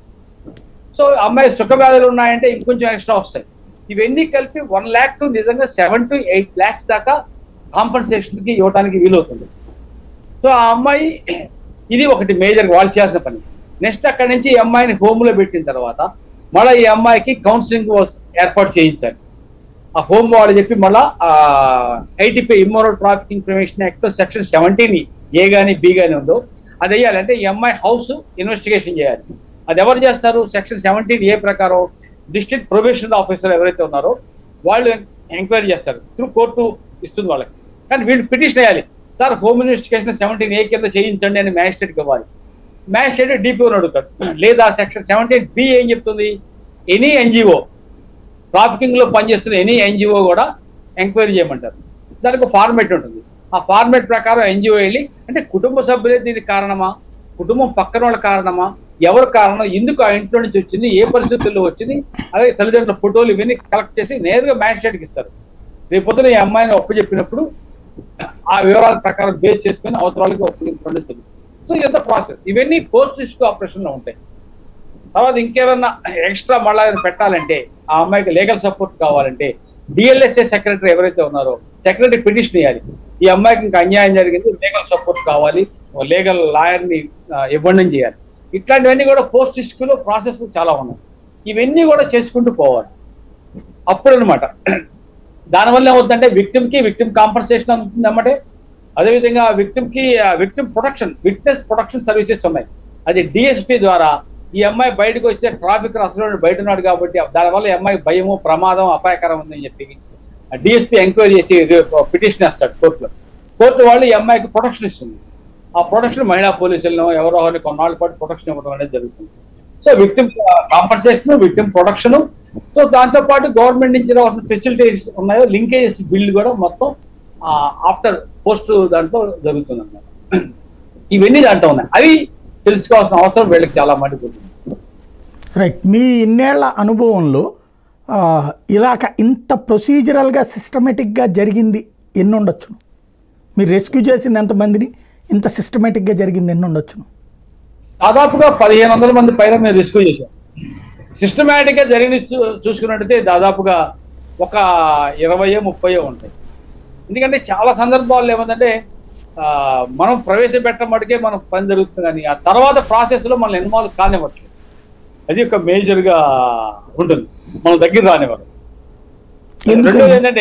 సో అమ్మాయి సుఖ వ్యాధులు ఉన్నాయంటే ఇంకొంచెం ఎక్స్ట్రా వస్తాయి ఇవన్నీ కలిపి వన్ ల్యాక్ టు నిజంగా సెవెన్ టు ఎయిట్ ల్యాక్స్ దాకా కాంపన్సేషన్ కి ఇవ్వడానికి వీలవుతుంది సో ఆ అమ్మాయి ఇది ఒకటి మేజర్ వాళ్ళు చేయాల్సిన పని నెక్స్ట్ అక్కడి నుంచి ఈ అమ్మాయిని హోమ్ లో పెట్టిన తర్వాత మళ్ళీ ఈ అమ్మాయికి కౌన్సిలింగ్ ఏర్పాటు చేయించాలి ఆ హోమ్ వాళ్ళు చెప్పి మళ్ళా ITP immoral trafficking prevention act section seventeen A గాని బి గాని ఉందో అది వేయాలంటే ఈ అమ్మాయి హౌస్ ఇన్వెస్టిగేషన్ చేయాలి అది ఎవరు చేస్తారు సెక్షన్ సెవెంటీన్ ఏ ప్రకారం డిస్ట్రిక్ట్ ప్రొబేషన్ ఆఫీసర్ ఎవరైతే ఉన్నారో వాళ్ళు ఎంక్వైరీ చేస్తారు త్రూ కోర్టు ఇస్తుంది వాళ్ళకి కానీ వీళ్ళు పిటిషన్ వేయాలి sir home investigation seventeen A కింద చేయించండి అని మ్యాజిస్ట్రేట్కి ఇవ్వాలి మ్యాజిస్ట్రేట్ డిపిఓని అడుగుతాడు లేదా సెక్షన్ సెవెంటీన్ బి ఏం చెప్తుంది ఎనీ ఎన్జిఓ ట్రాఫికింగ్ లో పనిచేస్తున్న ఎనీ ఎన్జిఓ కూడా ఎంక్వైరీ చేయమంటారు దానికి ఒక ఫార్మేట్ ఉంటుంది ఆ ఫార్మేట్ ప్రకారం ఎన్జిఓ వెళ్ళి అంటే కుటుంబ సభ్యులే దీనికి కారణమా కుటుంబం పక్కన వాళ్ళ కారణమా ఎవరు కారణం ఎందుకు ఆ ఇంట్లో నుంచి వచ్చింది ఏ పరిస్థితుల్లో వచ్చింది అదే తల్లిదండ్రుల ఫోటోలు ఇవన్నీ కలెక్ట్ చేసి నేరుగా మ్యాజిస్ట్రేట్కి ఇస్తారు రేపు పొద్దున ఈ అమ్మాయిని ఒప్పు చెప్పినప్పుడు ఆ వివరాల ప్రకారం బేస్ చేసుకుని అవసరాలకి ఒప్పుకుంటుండే తెలుసు సో ఇదంతా ప్రాసెస్ ఇవన్నీ పోస్ట్ ఇష్యూ ఆపరేషన్ లో ఉంటాయి తర్వాత ఇంకేమన్నా ఎక్స్ట్రా మళ్ళా ఏదైనా పెట్టాలంటే ఆ అమ్మాయికి లీగల్ సపోర్ట్ కావాలంటే డిఎల్ఎస్ఏ సెక్రటరీ ఎవరైతే ఉన్నారో సెక్రటరీ పిటిషన్ ఇవ్వాలి ఈ అమ్మాయికి ఇంకా అన్యాయం జరిగింది లీగల్ సపోర్ట్ కావాలి లీగల్ లాయర్ ని ఆ, ఇవ్వండి అని చేయాలి ఇట్లాంటివన్నీ కూడా పోస్ట్ ఇష్యూలో ప్రాసెస్ చాలా ఉన్నాయి ఇవన్నీ కూడా చేసుకుంటూ పోవాలి అప్పుడు అనమాట దానివల్ల ఏమవుతుందంటే విక్టిమ్ కి విక్టిమ్ కాంపన్సేషన్ అవుతుంది అన్నమాట అదేవిధంగా విక్టిమ్ కి victim protection witness protection services ఉన్నాయి అది డిఎస్పీ ద్వారా ఈ అమ్మాయి బయటకు వస్తే ట్రాఫిక్ అసలు బయట ఉన్నాడు కాబట్టి దానివల్ల ఈ అమ్మాయి భయము ప్రమాదం అపాయకరం ఉందని చెప్పి డిఎస్పీ ఎంక్వైరీ చేసి పిటిషన్ వేస్తాడు కోర్టులో కోర్టు వాళ్ళు ఈ అమ్మాయికి ప్రొటెక్షన్ ఇస్తుంది ఆ ప్రొటెక్షన్ మహిళా పోలీసులను ఎవరో ఒకరిని కొన్నాళ్ళ పాటు ప్రొటెక్షన్ ఇవ్వడం అనేది జరుగుతుంది so victim compensation victim protection so దాంతో పాటు గవర్నమెంట్ నుంచి రావాల్సిన ఫెసిలిటీస్ ఉన్నాయో లింకేజెస్ బిల్ కూడా మొత్తం ఆఫ్టర్ పోస్ట్ దాంట్లో జరుగుతుంది అన్నమాట ఇవన్నీ దాంట్లో ఉన్నాయి అవి తెలుసుకోవాల్సిన అవసరం వీళ్ళకి చాలా మటుకు ఉంది రైట్ మీ ఇన్నేళ్ల అనుభవంలో ఆ, ఇలాగ ఇంత ప్రొసీజరల్గా సిస్టమేటిక్గా జరిగింది ఎన్ని ఉండొచ్చును మీరు రెస్క్యూ చేసింది ఎంతమందిని ఇంత సిస్టమేటిక్గా జరిగింది ఎన్ని ఉండొచ్చును దాదాపుగా పదిహేను వందల మంది పైన మేము రిస్క్ చేశాం సిస్టమేటిక్ గా జరిగిన చూ- చూసుకున్నట్టయితే దాదాపుగా ఒక ఇరవయో ముప్పయో ఉంటాయి ఎందుకంటే చాలా సందర్భాల్లో ఏమందంటే ఆ, మనం ప్రవేశపెట్టడం మటుకే మనం పని జరుగుతుంది కానీ ఆ తర్వాత ప్రాసెస్ లో మనం ఇన్వాల్వ్ కానివ్వట్లేదు అది ఒక మేజర్ గా ఉంటుంది మన దగ్గర రానివ్వరు ఎందుకని? రెండోది ఏంటంటే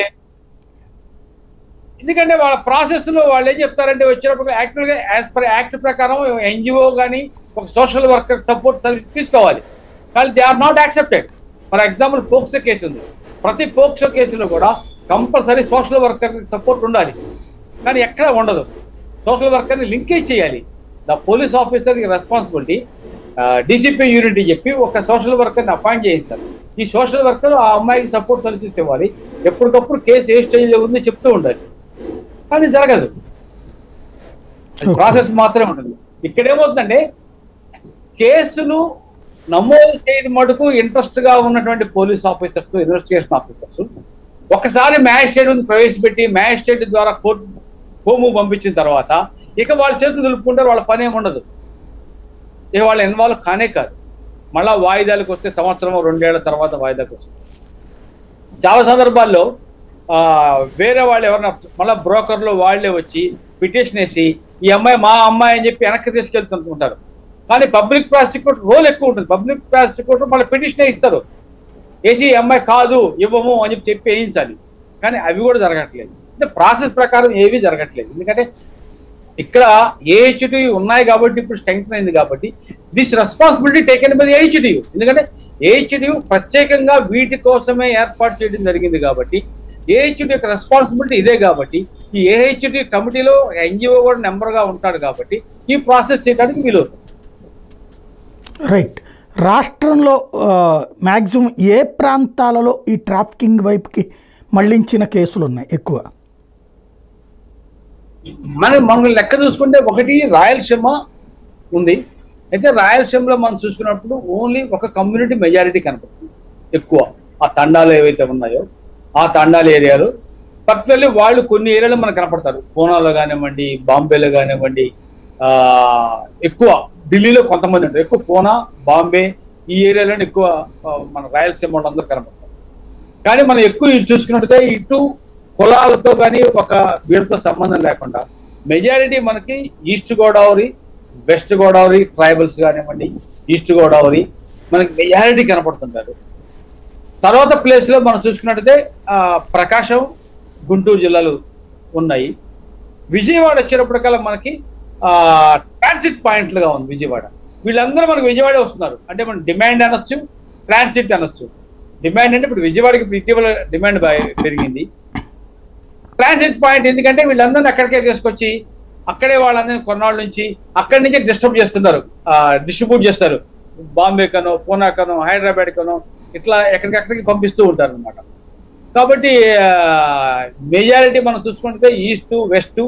ఎందుకంటే వాళ్ళ ప్రాసెస్ లో వాళ్ళు ఏం చెప్తారంటే వచ్చినప్పుడు యాక్చువల్ గా యాజ్ పర్ యాక్ట్ ప్రకారం ఎన్జిఓ కానీ ఒక సోషల్ వర్కర్ సపోర్ట్ సర్వీస్ తీసుకోవాలి కానీ they are not accepted for example POCSO case ఉంది ప్రతి పోక్సో కేసులో కూడా కంపల్సరీ సోషల్ వర్కర్ సపోర్ట్ ఉండాలి కానీ ఎక్కడ ఉండదు సోషల్ వర్కర్ని లింకేజ్ చేయాలి the police officer responsibility DCP unit చెప్పి ఒక సోషల్ వర్కర్ని అపాయింట్ చేయించాలి ఈ సోషల్ వర్కర్ ఆ అమ్మాయికి సపోర్ట్ సర్వీసెస్ ఇవ్వాలి ఎప్పటికప్పుడు కేసు ఏ స్టేజ్లో ఉంది చెప్తూ ఉండాలి కానీ జరగదు Okay. ప్రాసెస్ మాత్రమే ఉంటుంది ఇక్కడ ఏమవుతుందంటే కేసులు నమోదు చేయడం మటుకు ఇంట్రెస్ట్ గా ఉన్నటువంటి పోలీస్ ఆఫీసర్స్ ఇన్వెస్టిగేషన్ ఆఫీసర్స్ ఒకసారి మ్యాజిస్ట్రేట్ ముందు ప్రవేశపెట్టి మ్యాజిస్ట్రేట్ ద్వారా కోర్టు హోము పంపించిన తర్వాత ఇక వాళ్ళ చేతులు దులుపుకుంటారు వాళ్ళ పని ఏమి ఉండదు ఇక వాళ్ళు ఇన్వాల్వ్ కానే కాదు మళ్ళా వాయిదాలకు వస్తే సంవత్సరం రెండేళ్ల తర్వాత వాయిదాకు వస్తుంది చాలా సందర్భాల్లో ఆ, వేరే వాళ్ళు ఎవరన్నా మళ్ళీ బ్రోకర్లు వాళ్ళే వచ్చి పిటిషన్ వేసి ఈ అమ్మాయి మా అమ్మాయి అని చెప్పి వెనక్కి తీసుకెళ్తుంటారు కానీ పబ్లిక్ ప్రాసిక్యూటర్ రోల్ ఎక్కువ ఉంటుంది పబ్లిక్ ప్రాసిక్యూటర్ మళ్ళీ పిటిషన్ ఇస్తారు వేసి ఈ అమ్మాయి కాదు ఇవ్వము అని చెప్పి చెప్పి వేయించాలి కానీ అవి కూడా జరగట్లేదు అంటే ప్రాసెస్ ప్రకారం ఏవి జరగట్లేదు ఎందుకంటే ఇక్కడ ఏహెచ్టి ఉన్నాయి కాబట్టి ఇప్పుడు స్ట్రెంగ్త్ అయింది కాబట్టి this responsibility taken by AHT ఎందుకంటే ఏహెచ్డి ప్రత్యేకంగా వీటి కోసమే ఏర్పాటు చేయడం జరిగింది కాబట్టి ఏహెచ్డి యొక్క రెస్పాన్సిబిలిటీ ఇదే కాబట్టి ఈ ఏహెచ్డి కమిటీలో ఎన్జిఓ కూడా నెంబర్ గా ఉంటాడు కాబట్టి ఈ ప్రాసెస్ చేయడానికి వీలవుతుంది రైట్ రాష్ట్రంలో మ్యాక్సిమం ఏ ప్రాంతాలలో ఈ ట్రాఫికింగ్ వైపుకి మళ్లించిన కేసులు ఉన్నాయి ఎక్కువ మనం మనం లెక్క చూసుకుంటే ఒకటి రాయలసీమ ఉంది అయితే రాయలసీమలో మనం చూసుకున్నప్పుడు ఓన్లీ ఒక కమ్యూనిటీ మెజారిటీ కనపడుతుంది ఎక్కువ ఆ తండాలు ఏవైతే ఉన్నాయో ఆ తండాల ఏరియాలు పర్టికులర్లీ వాళ్ళు కొన్ని ఏరియాలో మనకు కనపడతారు పూనాలో కానివ్వండి బాంబేలో కానివ్వండి ఆ ఎక్కువ ఢిల్లీలో కొంతమంది ఉంటారు ఎక్కువ పూనా బాంబే ఈ ఏరియాలో ఎక్కువ ఆ, మన రాయలసీమ వాళ్ళందరూ కనపడతారు కానీ మనం ఎక్కువ ఇది చూసుకున్నట్టయితే ఇటు కులాలతో కానీ ఒక వీళ్ళతో సంబంధం లేకుండా మెజారిటీ మనకి east Godavari west Godavari tribals కానివ్వండి ఈస్ట్ గోదావరి మనకి మెజారిటీ కనపడుతుంటారు తర్వాత ప్లేస్ లో మనం చూసుకున్నట్టయితే ఆ, ప్రకాశం గుంటూరు జిల్లాలు ఉన్నాయి విజయవాడ వచ్చేటప్పటికల్లా మనకి ట్రాన్సిట్ పాయింట్లుగా ఉంది విజయవాడ వీళ్ళందరూ మనకు విజయవాడ వస్తున్నారు అంటే మనం డిమాండ్ అనొచ్చు ట్రాన్సిట్ అనొచ్చు డిమాండ్ అంటే ఇప్పుడు విజయవాడకి ఇప్పుడు ఇటీవల డిమాండ్ బాగా పెరిగింది ట్రాన్సిట్ పాయింట్ ఎందుకంటే వీళ్ళందరినీ అక్కడికే తీసుకొచ్చి అక్కడే వాళ్ళందరినీ కొన్నాళ్ళ నుంచి అక్కడి నుంచే డిస్టర్బ్ చేస్తున్నారు డిస్ట్రిబ్యూట్ చేస్తారు బాంబే కనో పూనా కనో హైదరాబాద్ కనో ఇట్లా ఎక్కడికక్కడికి పంపిస్తూ ఉంటారు అనమాట కాబట్టి మెజారిటీ మనం చూసుకుంటే ఈస్ట్ వెస్ట్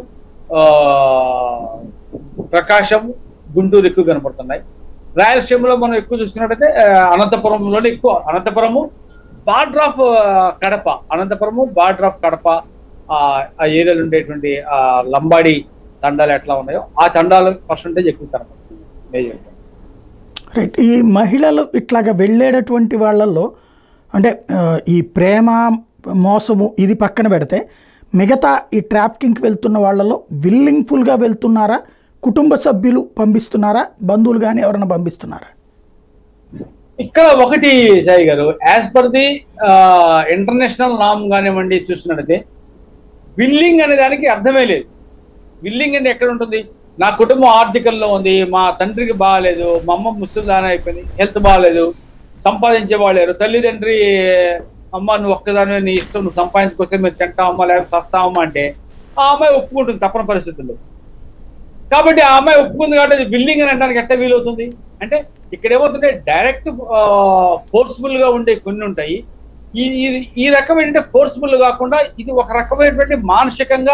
ప్రకాశం గుంటూరు ఎక్కువ కనపడుతున్నాయి రాయలసీమలో మనం ఎక్కువ చూస్తున్నట్టయితే ఆ, అనంతపురంలోనే ఎక్కువ Anantapur border of Kadapa Anantapur border of Kadapa ఆ ఆ ఏరియాలో ఉండేటువంటి ఆ లంబాడి తండాలు ఎట్లా ఉన్నాయో ఆ తండాల పర్సంటేజ్ ఎక్కువ కనపడుతుంది మేజర్ రైట్ ఈ మహిళలు ఇట్లాగా వెళ్ళేటటువంటి వాళ్ళల్లో అంటే ఆ, ఈ ప్రేమ మోసము ఇది పక్కన పెడితే మిగతా ఈ ట్రాఫికింగ్కి వెళ్తున్న వాళ్ళలో విల్లింగ్ఫుల్గా వెళ్తున్నారా కుటుంబ సభ్యులు పంపిస్తున్నారా బంధువులు కానీ ఎవరైనా పంపిస్తున్నారా ఇక్కడ ఒకటి Sai garu as per the international నామ్ కానివ్వండి చూసినట్టయితే విల్లింగ్ అనే దానికి అర్థమే లేదు విల్లింగ్ అంటే ఎక్కడ ఉంటుంది నా కుటుంబం ఆర్థికంలో ఉంది మా తండ్రికి బాగాలేదు మా అమ్మ ముసలిదాన అయిపోయింది హెల్త్ బాగాలేదు సంపాదించే వాళ్ళేరు తల్లిదండ్రి అమ్మ నువ్వు ఒక్కదాని నీ ఇష్టం నువ్వు సంపాదించుకొస్తే మీరు తింటావమ్మా లేకపోతే సస్తావమ్మా అంటే ఆ అమ్మాయి ఒప్పుకుంటుంది తప్పని పరిస్థితుల్లో కాబట్టి ఆ అమ్మాయి ఒప్పుకుంది కాబట్టి అది బిల్డింగ్ అని అనడానికి ఎట్లా వీలవుతుంది అంటే ఇక్కడ ఏమవుతుంటే డైరెక్ట్ ఫోర్స్ఫుల్ గా ఉండే కొన్ని ఉంటాయి ఈ ఈ- ఈ రకమైన ఫోర్స్ఫుల్ కాకుండా ఇది ఒక రకమైనటువంటి మానసికంగా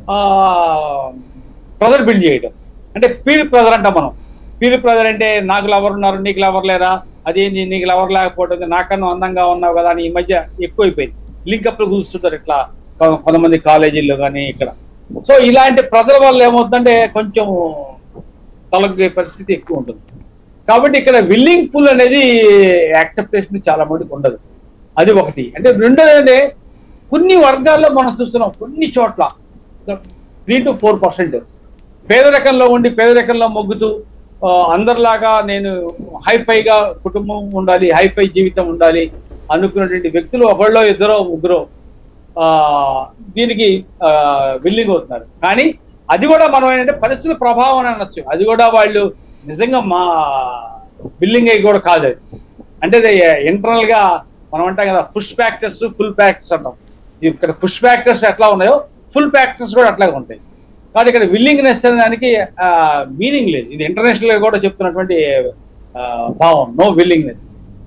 ప్రెజర్ బిల్డ్ చేయడం అంటే పీల్ ప్రెజర్ అంటాం మనం పీల్ ప్రెజర్ అంటే నాకు లవర్ ఉన్నారు నీకు లవర్ లేరా అదేంది నీకు లవర్ లేకపోతే నాకన్నా అందంగా ఉన్నావు కదా అని ఈ మధ్య ఎక్కువైపోయింది లింకప్లు కూర్చుంటారు ఇట్లా కొ- కొంతమంది కాలేజీల్లో కానీ ఇక్కడ సో ఇలాంటి ప్రజల వల్ల ఏమవుతుందంటే కొంచెం తలగే పరిస్థితి ఎక్కువ ఉంటుంది కాబట్టి ఇక్కడ విల్లింగ్ ఫుల్ అనేది యాక్సెప్టేషన్ చాలా మందికి ఉండదు అది ఒకటి అంటే రెండోది అంటే కొన్ని వర్గాల్లో మనం చూస్తున్నాం కొన్ని చోట్ల త్రీ టు ఫోర్ పర్సెంట్ పేదరికంలో ఉండి పేదరికంలో మొగ్గుతూ ఆ, అందరిలాగా నేను హైఫైగా కుటుంబం ఉండాలి హైఫై జీవితం ఉండాలి అనుకున్నటువంటి వ్యక్తులు ఒకళ్ళో ఇద్దరో ముగ్గురో ఆ, దీనికి విల్లింగ్ అవుతున్నారు కానీ అది కూడా మనం ఏంటంటే పరిస్థితుల ప్రభావం అని అనొచ్చు అది కూడా వాళ్ళు నిజంగా మా బిల్లింగ్ అయ్యి కూడా కాదు అది అంటే అది ఇంటర్నల్ గా మనం అంటాం కదా పుష్ ఫ్యాక్టర్స్ ఫుల్ ఫ్యాక్టర్స్ అంటాం ఇక్కడ పుష్ ఫ్యాక్టర్స్ ఎట్లా ఉన్నాయో ఫుల్ ఫ్యాక్టర్స్ కూడా అట్లాగే ఉంటాయి కాబట్టి ఇక్కడ విల్లింగ్నెస్ అనే దానికి మీనింగ్ లేదు ఇది ఇంటర్నేషనల్ గా కూడా చెప్తున్నటువంటి ఆ, భావం నో విల్లింగ్నెస్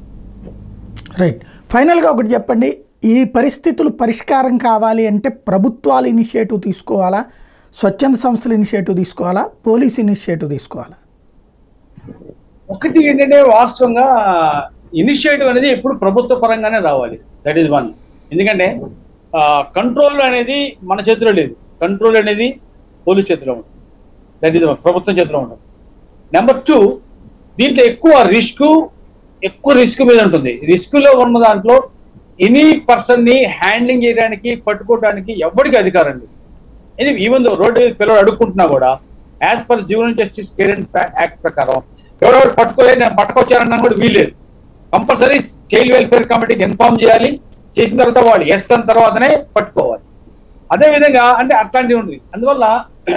రైట్ ఫైనల్గా ఒకటి చెప్పండి ఈ పరిస్థితులు పరిష్కారం కావాలి అంటే ప్రభుత్వాలు ఇనిషియేటివ్ తీసుకోవాలా స్వచ్ఛంద సంస్థలు ఇనిషియేటివ్ తీసుకోవాలా పోలీస్ ఇనిషియేటివ్ తీసుకోవాలా ఒకటి ఏంటంటే వాస్తవంగా ఇనిషియేటివ్ అనేది ఎప్పుడు ప్రభుత్వ పరంగానే రావాలి దట్ ఈస్ వన్ ఎందుకంటే కంట్రోల్ అనేది మన చేతిలో లేదు కంట్రోల్ అనేది పోలీస్ చేతిలో ఉంటుంది దట్ ఈస్ ప్రభుత్వం చేతిలో ఉంటుంది నెంబర్ టూ దీంట్లో ఎక్కువ రిస్క్ ఎక్కువ రిస్క్ మీద ఉంటుంది రిస్క్ లో ఉన్న దాంట్లో ఎనీ పర్సన్ ని హ్యాండ్లింగ్ చేయడానికి పట్టుకోవడానికి ఎవరికి అధికారం లేదు ఇది ఈవెన్ రోడ్డు మీద పిల్లలు అడుక్కుంటున్నా కూడా as per junior justice care act ప్రకారం ఎవరెవరు పట్టుకోలేదు నేను పట్టుకొచ్చారన్నా కూడా వీల్లేదు కంపల్సరీ చైల్డ్ వెల్ఫేర్ కమిటీకి ఇన్ఫార్మ్ చేయాలి చేసిన తర్వాత వాళ్ళు ఎస్ అన్న తర్వాతనే పట్టుకోవాలి అదే విధంగా అంటే అట్లాంటివి ఉంది అందువల్ల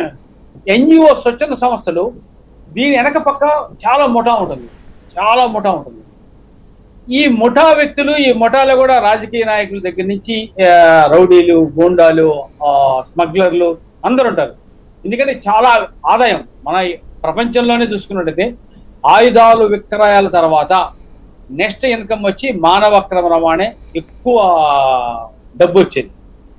ఎన్జిఓ స్వచ్ఛంద సంస్థలు దీని వెనక పక్క చాలా ముఠా ఉంటుంది చాలా ముఠా ఉంటుంది ఈ ముఠా వ్యక్తులు ఈ ముఠాలో కూడా రాజకీయ నాయకుల దగ్గర నుంచి ఆ, రౌడీలు గూండాలు ఆ, స్మగ్లర్లు అందరు ఉంటారు ఎందుకంటే చాలా ఆదాయం మన ఈ ప్రపంచంలోనే చూసుకున్నట్టయితే ఆయుధాలు విక్రయాల తర్వాత నెక్స్ట్ ఇన్కమ్ వచ్చి మానవ అక్రమ రవాణే ఎక్కువ డబ్బు వచ్చేది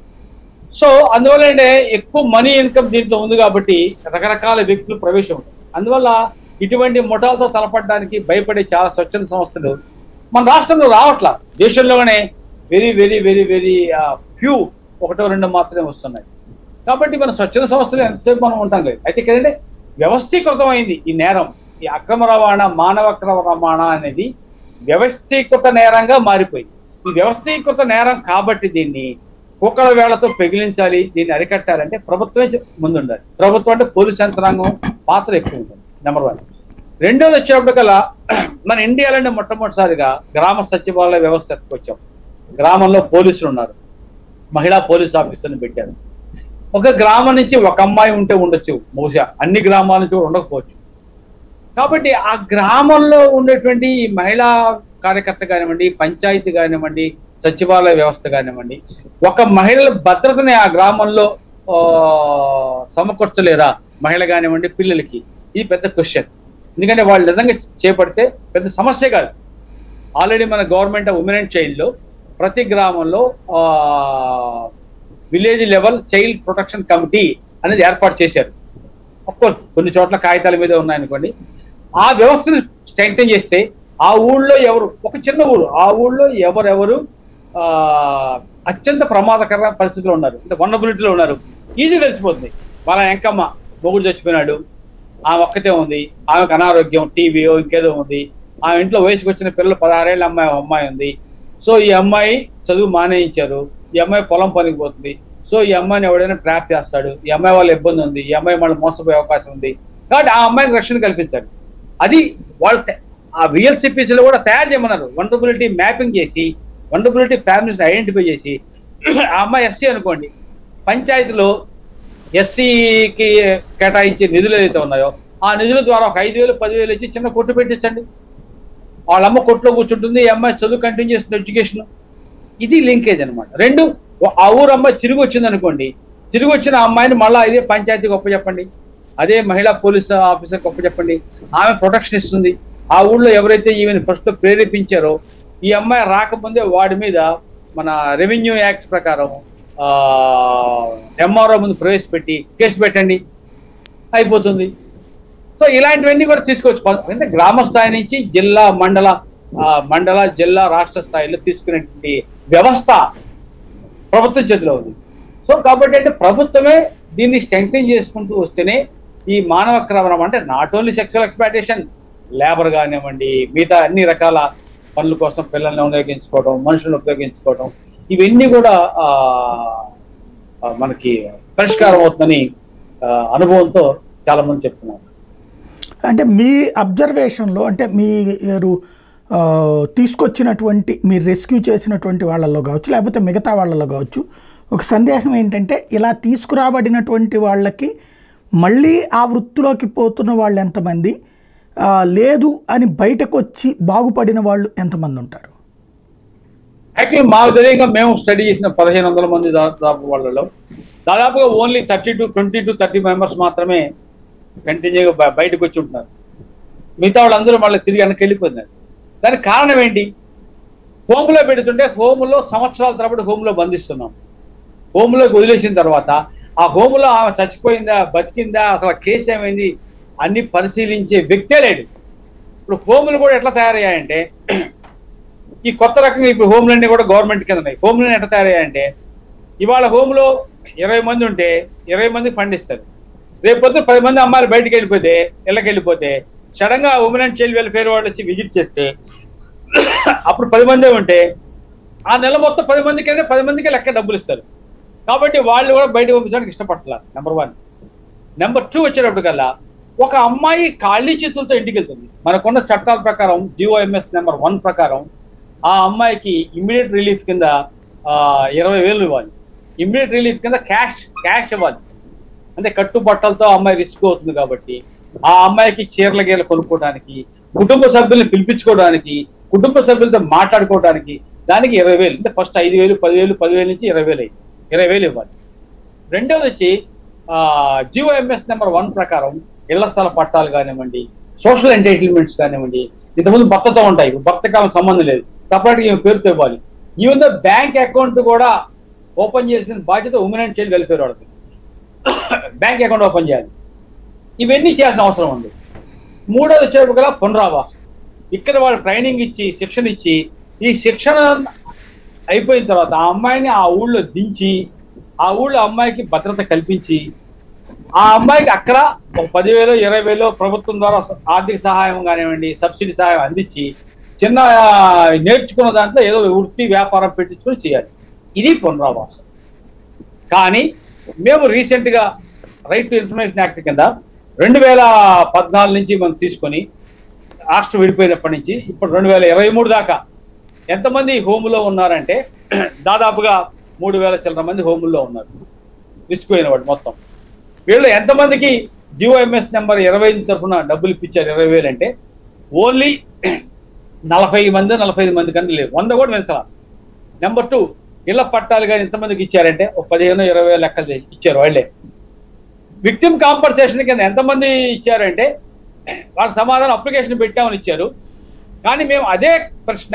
సో అందువల్ల అంటే ఎక్కువ మనీ ఇన్కమ్ దీంట్లో ఉంది కాబట్టి రకరకాల వ్యక్తులు ప్రవేశం ఉంది అందువల్ల ఇటువంటి ముఠాలతో తలపడడానికి భయపడే చాలా స్వచ్ఛంద సంస్థలు మన రాష్ట్రంలో రావట్లా దేశంలోనే very very very very few ఒకటో రెండు మాత్రమే వస్తున్నాయి కాబట్టి మన స్వచ్ఛంద సంస్థలు ఎంతసేపు మనం ఉంటాం లేదు అయితే ఇక్కడ వ్యవస్థీకృతమైంది ఈ నేరం ఈ అక్రమ రవాణా మానవ అక్రమ రవాణా అనేది వ్యవస్థీకృత నేరంగా మారిపోయింది ఈ వ్యవస్థీకృత నేరం కాబట్టి దీన్ని కుక్కల వేళ్లతో పెగిలించాలి దీన్ని అరికట్టాలంటే ప్రభుత్వమే చె- ముందుండాలి ప్రభుత్వం అంటే పోలీస్ యంత్రాంగం పాత్ర ఎక్కువ ఉంటుంది నెంబర్ వన్ రెండోది వచ్చేప్పటికల్లా మన ఇండియాలోనే మొట్టమొదటిసారిగా గ్రామ సచివాలయ వ్యవస్థ ఎత్తుకొచ్చాం గ్రామంలో పోలీసులు ఉన్నారు మహిళా పోలీస్ ఆఫీసర్ని పెట్టారు ఒక గ్రామం నుంచి ఒక అమ్మాయి ఉంటే ఉండొచ్చు బహుశా అన్ని గ్రామాల నుంచి కూడా ఉండకపోవచ్చు కాబట్టి ఆ గ్రామంలో ఉండేటువంటి ఈ మహిళా కార్యకర్త కానివ్వండి పంచాయతీ కానివ్వండి సచివాలయ వ్యవస్థ కానివ్వండి ఒక మహిళల భద్రతని ఆ గ్రామంలో ఆ, సమకూర్చలేరా మహిళ కానివ్వండి పిల్లలకి ఇది పెద్ద క్వశ్చన్ ఎందుకంటే వాళ్ళు నిజంగా చేపడితే పెద్ద సమస్య కాదు ఆల్రెడీ మన గవర్నమెంట్ ఉమెన్ అండ్ చైల్డ్ లో ప్రతి గ్రామంలో village level child protection committee అనేది ఏర్పాటు చేశారు కోర్స్ కొన్ని చోట్ల కాగితాల మీద ఉన్నాయనుకోండి ఆ వ్యవస్థను స్ట్రెంగ్తన్ చేస్తే ఆ ఊళ్ళో ఎవరు ఒక చిన్న ఊరు ఆ ఊళ్ళో ఎవరెవరు ఆ, అత్యంత ప్రమాదకర పరిస్థితిలో ఉన్నారు అంటే వనబిలిటీలో ఉన్నారు ఈజీ తెలిసిపోతుంది వాళ్ళ ఎంకమ్మ మొగుడు చచ్చిపోయినాడు ఆమె ఒక్కతే ఉంది ఆమెకు అనారోగ్యం టీవీయో ఇంకేదో ఉంది ఆమె ఇంట్లో వయసుకు వచ్చిన పిల్లలు పదహారేళ్ళ అమ్మాయి ఒక అమ్మాయి ఉంది సో ఈ అమ్మాయి చదువు మానేయించారు ఈ అమ్మాయి పొలం పనికి పోతుంది సో ఈ అమ్మాయిని ఎవడైనా ట్రాప్ చేస్తాడు ఈ అమ్మాయి వాళ్ళ ఇబ్బంది ఉంది ఈ అమ్మాయి మళ్ళీ మోసపోయే అవకాశం ఉంది కాబట్టి ఆ అమ్మాయికి రక్షణ కల్పించాలి అది వాళ్ళు తే- ఆ VLCPs లో కూడా తయారు చేయమన్నారు వండబిలిటీ మ్యాపింగ్ చేసి వండబిలిటీ ఫ్యామిలీస్ ఐడెంటిఫై చేసి ఆ అమ్మాయి ఎస్సీ అనుకోండి పంచాయతీలో ఎస్సీకి కేటాయించే నిధులు ఏదైతే ఉన్నాయో ఆ నిధుల ద్వారా ఒక ఐదు వేలు పదివేలు ఇచ్చి చిన్న కొట్టు పెట్టించండి వాళ్ళ అమ్మ కొట్లో కూర్చుంటుంది ఈ అమ్మాయి చదువు కంటిన్యూ చేస్తుంది ఎడ్యుకేషన్ ఇది లింకేజ్ అన్నమాట రెండు ఓ- ఆ ఊరు అమ్మాయి తిరిగి వచ్చింది అనుకోండి తిరిగి వచ్చిన ఆ అమ్మాయిని మళ్ళీ ఇదే పంచాయతీ గొప్ప చెప్పండి అదే మహిళా పోలీస్ ఆఫీసర్ గొప్ప చెప్పండి ఆమె ప్రొటెక్షన్ ఇస్తుంది ఆ ఊళ్ళో ఎవరైతే ఈమెను ఫస్ట్ ప్రేరేపించారో ఈ అమ్మాయి రాకముందే వాడి మీద మన రెవెన్యూ యాక్ట్ ప్రకారం ఎంఆర్ఓ ముందు ప్రవేశపెట్టి కేసు పెట్టండి అయిపోతుంది సో ఇలాంటివన్నీ కూడా తీసుకోవచ్చు ప- అంటే గ్రామ స్థాయి నుంచి జిల్లా మండల ఆ, మండల జిల్లా రాష్ట్ర స్థాయిలో తీసుకునేటువంటి వ్యవస్థ ప్రభుత్వం చేతిలో ఉంది సో కాబట్టి అంటే ప్రభుత్వమే దీన్ని స్ట్రెంగ్తన్ చేసుకుంటూ వస్తేనే ఈ మానవ క్రమణం అంటే not only sexual exploitation labour కానివ్వండి మిగతా అన్ని రకాల పనుల కోసం పిల్లల్ని ఉపయోగించుకోవడం మనుషులను ఉపయోగించుకోవడం ఇవన్నీ కూడా ఆ, ఆ, మనకి పరిష్కారం అవుతుందని ఆ, అనుభవంతో చాలా మంది చెప్తున్నారు అంటే మీ అబ్జర్వేషన్లో అంటే మీరు ఆ, తీసుకొచ్చినటువంటి మీరు రెస్క్యూ చేసినటువంటి వాళ్ళల్లో కావచ్చు లేకపోతే మిగతా వాళ్ళలో కావచ్చు ఒక సందేహం ఏంటంటే ఇలా తీసుకురాబడినటువంటి వాళ్ళకి మళ్ళీ ఆ వృత్తిలోకి పోతున్న వాళ్ళు ఎంతమంది ఆ, లేదు అని బయటకు వచ్చి బాగుపడిన వాళ్ళు ఎంతమంది ఉంటారు యాక్చువల్లీ మాకు తెలియక మేము స్టడీ చేసిన పదిహేను వందల మంది దాదాపు వాళ్ళలో దాదాపుగా only thirty two twenty two thirty members మాత్రమే కంటిన్యూగా బ- బయటకు వచ్చి ఉంటున్నారు మిగతా వాళ్ళందరూ మళ్ళీ తిరిగి వెనక్కి వెళ్ళిపోతున్నారు దానికి కారణం ఏంటి హోమ్లో పెడుతుంటే హోమ్లో సంవత్సరాల తరబడి హోమ్లో బంధిస్తున్నాం హోమ్లోకి వదిలేసిన తర్వాత ఆ హోమ్లో ఆమె చచ్చిపోయిందా బతికిందా అసలు ఆ కేసు ఏమైంది అన్ని పరిశీలించే వ్యక్తే లేడు ఇప్పుడు హోములు కూడా ఎట్లా తయారయ్యాయంటే ఈ కొత్త రకంగా ఇప్పుడు హోమ్లన్నీ కూడా గవర్నమెంట్ కింద ఉన్నాయి హోమ్లన్నీ ఎట్లా తయారయ్యాయంటే ఇవాళ హోమ్లో ఇరవై మంది ఉంటే ఇరవై మంది పండిస్తారు రేపు పొద్దున పది మంది అమ్మాయిలు బయటికి వెళ్ళిపోతే ఇళ్ళకి వెళ్ళిపోతే సడన్ గా ఉమెన్ అండ్ చైల్డ్ వెల్ఫేర్ వాళ్ళు వచ్చి విజిట్ చేస్తే అప్పుడు పది మందే ఉంటే ఆ నెల మొత్తం పది మందికైనా పది మందికి లెక్క డబ్బులు ఇస్తారు కాబట్టి వాళ్ళు కూడా బయటకు పంపించడానికి ఇష్టపడతారు నెంబర్ వన్ నెంబర్ టూ వచ్చేటప్పటికల్లా ఒక అమ్మాయి ఖాళీ చేతులతో ఇంటికి వెళ్తుంది మనకున్న చట్టాల ప్రకారం జిఓఎంఎస్ నెంబర్ వన్ ప్రకారం ఆ అమ్మాయికి ఇమ్మీడియట్ రిలీఫ్ కింద ఆ, ఇరవై వేలు ఇవ్వాలి ఇమ్మీడియట్ రిలీఫ్ కింద క్యాష్ క్యాష్ ఇవ్వాలి అంటే కట్టుబట్టలతో అమ్మాయి రిస్క్ అవుతుంది కాబట్టి ఆ అమ్మాయికి చీరల గీరలు కొనుక్కోవడానికి కుటుంబ సభ్యుల్ని పిలిపించుకోవడానికి కుటుంబ సభ్యులతో మాట్లాడుకోవడానికి దానికి ఇరవై వేలు అంటే ఫస్ట్ ఐదు వేలు పదివేలు పదివేలు నుంచి ఇరవై వేలు అయింది ఇరవై వేలు ఇవ్వాలి రెండోది వచ్చి జిఓఎంఎస్ నెంబర్ వన్ ప్రకారం ఇళ్ల స్థల పట్టాలు కానివ్వండి సోషల్ ఎంటైటిల్మెంట్స్ కానివ్వండి ఇంతకుముందు భర్తతో ఉంటాయి భర్త కాలం సంబంధం లేదు సపరేట్గా ఈమె పేరుతో ఇవ్వాలి ఈవెన్ ద బ్యాంక్ అకౌంట్ కూడా ఓపెన్ చేసిన బాధ్యత ఉమెన్ అండ్ చైల్డ్ వెల్ఫేర్ వాళ్ళకి బ్యాంక్ అకౌంట్ ఓపెన్ చేయాలి ఇవన్నీ చేయాల్సిన అవసరం ఉంది మూడోది వచ్చేటప్పుడు గల పునరావాసం ఇక్కడ వాళ్ళు ట్రైనింగ్ ఇచ్చి శిక్షణ ఇచ్చి ఈ శిక్షణ అయిపోయిన తర్వాత ఆ అమ్మాయిని ఆ ఊళ్ళో దించి ఆ ఊళ్ళో అమ్మాయికి భద్రత కల్పించి ఆ అమ్మాయికి అక్కడ ఒక పదివేలు ఇరవై వేలు ప్రభుత్వం ద్వారా ఆర్థిక సహాయం కానివ్వండి సబ్సిడీ సహాయం అందించి చిన్న ఆ, నేర్చుకున్న దాంట్లో ఏదో వృత్తి వ్యాపారం పెట్టించుకొని చేయాలి ఇది పునరావాసం కానీ మేము రీసెంట్ గా రైట్ టు ఇన్ఫర్మేషన్ యాక్ట్ కింద రెండు వేల పద్నాలుగు నుంచి మనం తీసుకొని రాష్ట్రం విడిపోయినప్పటి నుంచి ఇప్పుడు రెండు వేల ఇరవై మూడు దాకా ఎంతమంది హోములో ఉన్నారంటే దాదాపుగా మూడు వేల చిల్లర మంది హోముల్లో ఉన్నారు రిస్క్ అయిన వాడు మొత్తం వీళ్ళు ఎంతమందికి జిఓఎంఎస్ నెంబర్ ఇరవై ఐదు తరఫున డబ్బులు ఇప్పించారు ఇరవై వేలు అంటే ఓన్లీ నలభై మంది నలభై ఐదు మంది కన్నా లేవు వంద కూడా పెంచాల నెంబర్ టూ ఇళ్ల పట్టాలు కానీ ఎంతమందికి ఇచ్చారంటే ఒక పదిహేను ఇరవై వేలు లెక్కలు ఇచ్చారు వాళ్ళే విక్టిమ్ కాంపన్సేషన్ కింద ఎంతమంది ఇచ్చారంటే వాళ్ళ సమాధానం అప్లికేషన్ పెట్టామని ఇచ్చారు కానీ మేము అదే ప్రశ్న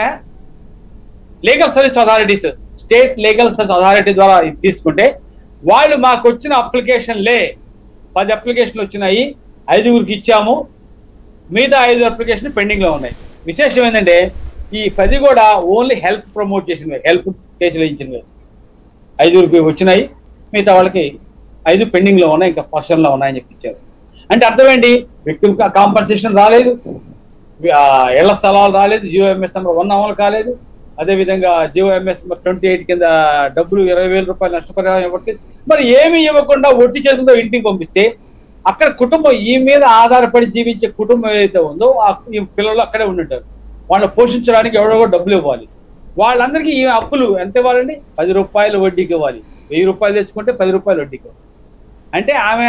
legal service authorities state legal service authority ద్వారా ఇది తీసుకుంటే వాళ్ళు మాకు వచ్చిన అప్లికేషన్లే పది అప్లికేషన్లు వచ్చినాయి ఐదుగురికి ఇచ్చాము మిగతా ఐదు అప్లికేషన్ పెండింగ్ లో ఉన్నాయి విశేషం ఏంటంటే ఈ పది కూడా ఓన్లీ హెల్ప్ ప్రమోట్ చేసినవి హెల్ప్ కేసులు ఇచ్చినవి ఐదుగురికి వచ్చినాయి మిగతా వాళ్ళకి ఐదు పెండింగ్ లో ఉన్నాయి ఇంకా పర్సన్ లో ఉన్నాయని చెప్పి ఇచ్చారు అంటే అర్థం ఏంటి విక్టిమ్ కాంపన్సేషన్ రాలేదు ఆ, ఇళ్ల స్థలాలు రాలేదు జియో ఎంఎస్ నెంబర్ వన్ అమలు కాలేదు అదే విధంగా GO MS number twenty eight కింద డబ్బులు ఇరవై వేల రూపాయలు నష్టపరిహారం ఇవ్వట్లేదు మరి ఏమి ఇవ్వకుండా ఒట్టి చేతులతో ఇంటికి పంపిస్తే అక్కడ కుటుంబం ఈ మీద ఆధారపడి జీవించే కుటుంబం ఏదైతే ఉందో ఆ ఈ పిల్లలు అక్కడే ఉండుంటారు వాళ్ళని పోషించడానికి ఎవరో ఒకరు డబ్బులు ఇవ్వాలి వాళ్ళందరికీ ఈ అప్పులు ఎంత ఇవ్వాలండి పది రూపాయలు వడ్డీకి ఇవ్వాలి వెయ్యి రూపాయలు తెచ్చుకుంటే పది రూపాయలు వడ్డీకి ఇవ్వాలి అంటే ఆమె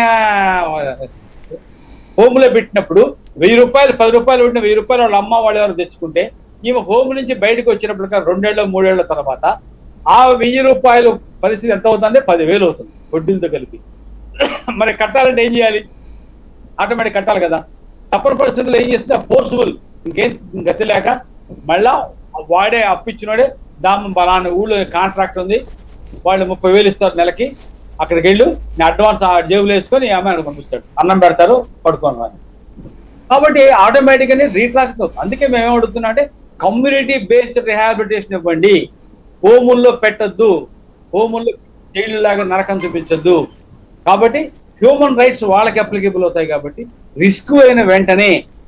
హోమ్లో పెట్టినప్పుడు వెయ్యి రూపాయలు పది రూపాయలు ఉంటే వెయ్యి రూపాయలు వాళ్ళ అమ్మ వాళ్ళు ఎవరు తెచ్చుకుంటే ఈమె హోమ్ నుంచి బయటకు వచ్చినప్పుడు రెండేళ్ళు మూడేళ్ల తర్వాత ఆ వెయ్యి రూపాయలు పరిస్థితి ఎంత అవుతుందంటే పదివేలు అవుతుంది వడ్డీలతో కలిపి మరి కట్టాలంటే ఏం చేయాలి ఆటోమేటిక్ కట్టాలి కదా తప్పని పరిస్థితుల్లో ఏం చేస్తే ఫోర్స్ఫుల్ ఇంకేం గతి లేక మళ్ళా వాడే అప్పిచ్చినోడే దాని బలానా ఊళ్ళో కాంట్రాక్ట్ ఉంది వాళ్ళు ముప్పై వేలు ఇస్తారు నెలకి అక్కడికి వెళ్ళు నేను అడ్వాన్స్ ఆ జేబులు వేసుకొని ఈ అమ్మాయిని పంపిస్తాడు అన్నం పెడతారు పడుకోని వాడిని కాబట్టి ఆటోమేటిక్ గా రీట్రాక్ట్ అవుతుంది అందుకే మేము ఏమడుగుతున్నా అంటే కమ్యూనిటీ బేస్డ్ రిహాబిలిటేషన్ ఇవ్వండి హోముల్లో పెట్టద్దు హోముల్లో జైలు లాగా నరకం చూపించద్దు కాబట్టి హ్యూమన్ రైట్స్ వాళ్ళకి అప్లికేబుల్ అవుతాయి కాబట్టి రిస్క్ అయిన వెంటనే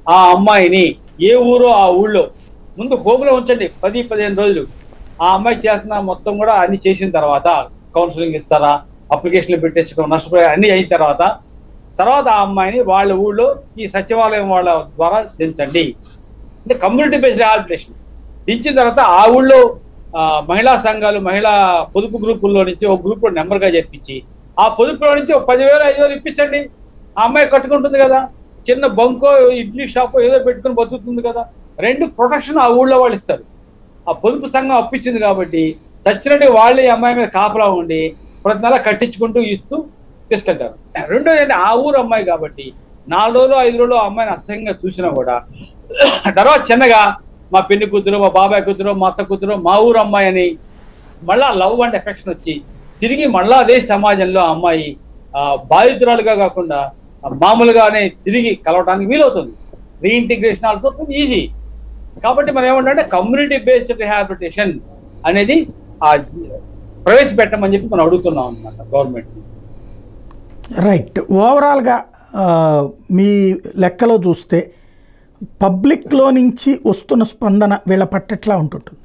ఆ అమ్మాయిని ఏ ఊరో ఆ ఊళ్ళో ముందు హోమ్లో ఉంచండి పది పదిహేను రోజులు ఆ అమ్మాయి చేస్తున్న మొత్తం కూడా అన్ని చేసిన తర్వాత కౌన్సిలింగ్ ఇస్తారా అప్లికేషన్లు పెట్టించడం నష్టపోయే అన్ని అయిన తర్వాత తర్వాత ఆ అమ్మాయిని వాళ్ళ ఊళ్ళో ఈ సచివాలయం వాళ్ళ ద్వారా దించండి అంటే కమ్యూనిటీ బేస్డ్ రిహాబిలిటేషన్ దించిన తర్వాత ఆ ఊళ్ళో ఆ, మహిళా సంఘాలు మహిళా పొదుపు గ్రూపుల్లో నుంచి ఒక గ్రూప్ నెంబర్ గా చేర్పించి ఆ పొదుపులో నుంచి ఒక పదివేలు ఐదు వేలు ఇప్పించండి ఆ అమ్మాయి కట్టుకుంటుంది కదా చిన్న బంకో ఇడ్లీ షాపో ఏదో పెట్టుకుని బతుకుతుంది కదా రెండు ప్రొటెక్షన్ ఆ ఊళ్ళో వాళ్ళు ఇస్తారు ఆ పొదుపు సంఘం అప్పించింది కాబట్టి చచ్చినట్టు వాళ్ళే ఈ అమ్మాయి మీద కాపలా ఉండి ప్రతి నెల కట్టించుకుంటూ ఇస్తూ తీసుకెళ్తారు రెండోది అంటే ఆ ఊరు అమ్మాయి కాబట్టి నాలుగు రోజులు ఐదు రోజులు ఆ అమ్మాయిని అసహ్యంగా చూసినా కూడా తర్వాత చిన్నగా మా పెళ్లి కూతురు మా బాబాయ్ కూతురు మా అత్త కూతురు మా ఊరు అమ్మాయి అని మళ్ళా లవ్ అండ్ ఎఫెక్షన్ వచ్చి తిరిగి మళ్ళా అదే సమాజంలో ఆ అమ్మాయి ఆ, బాధితురాలుగా కాకుండా ఆ, మామూలుగానే తిరిగి కలవడానికి వీలవుతుంది రీఇంటిగ్రేషన్ ఆల్సో ఈజీ కాబట్టి మనం ఏమంటే కమ్యూనిటీ బేస్డ్ రిహాబిలిటేషన్ అనేది ఆ ప్రవేశపెట్టమని చెప్పి మనం అడుగుతున్నాం అనమాట గవర్నమెంట్ రైట్ ఓవరాల్గా ఆ, మీ లెక్కలో చూస్తే పబ్లిక్లో నుంచి వస్తున్న స్పందన వీళ్ళ పట్ల ఉంటుంటుంది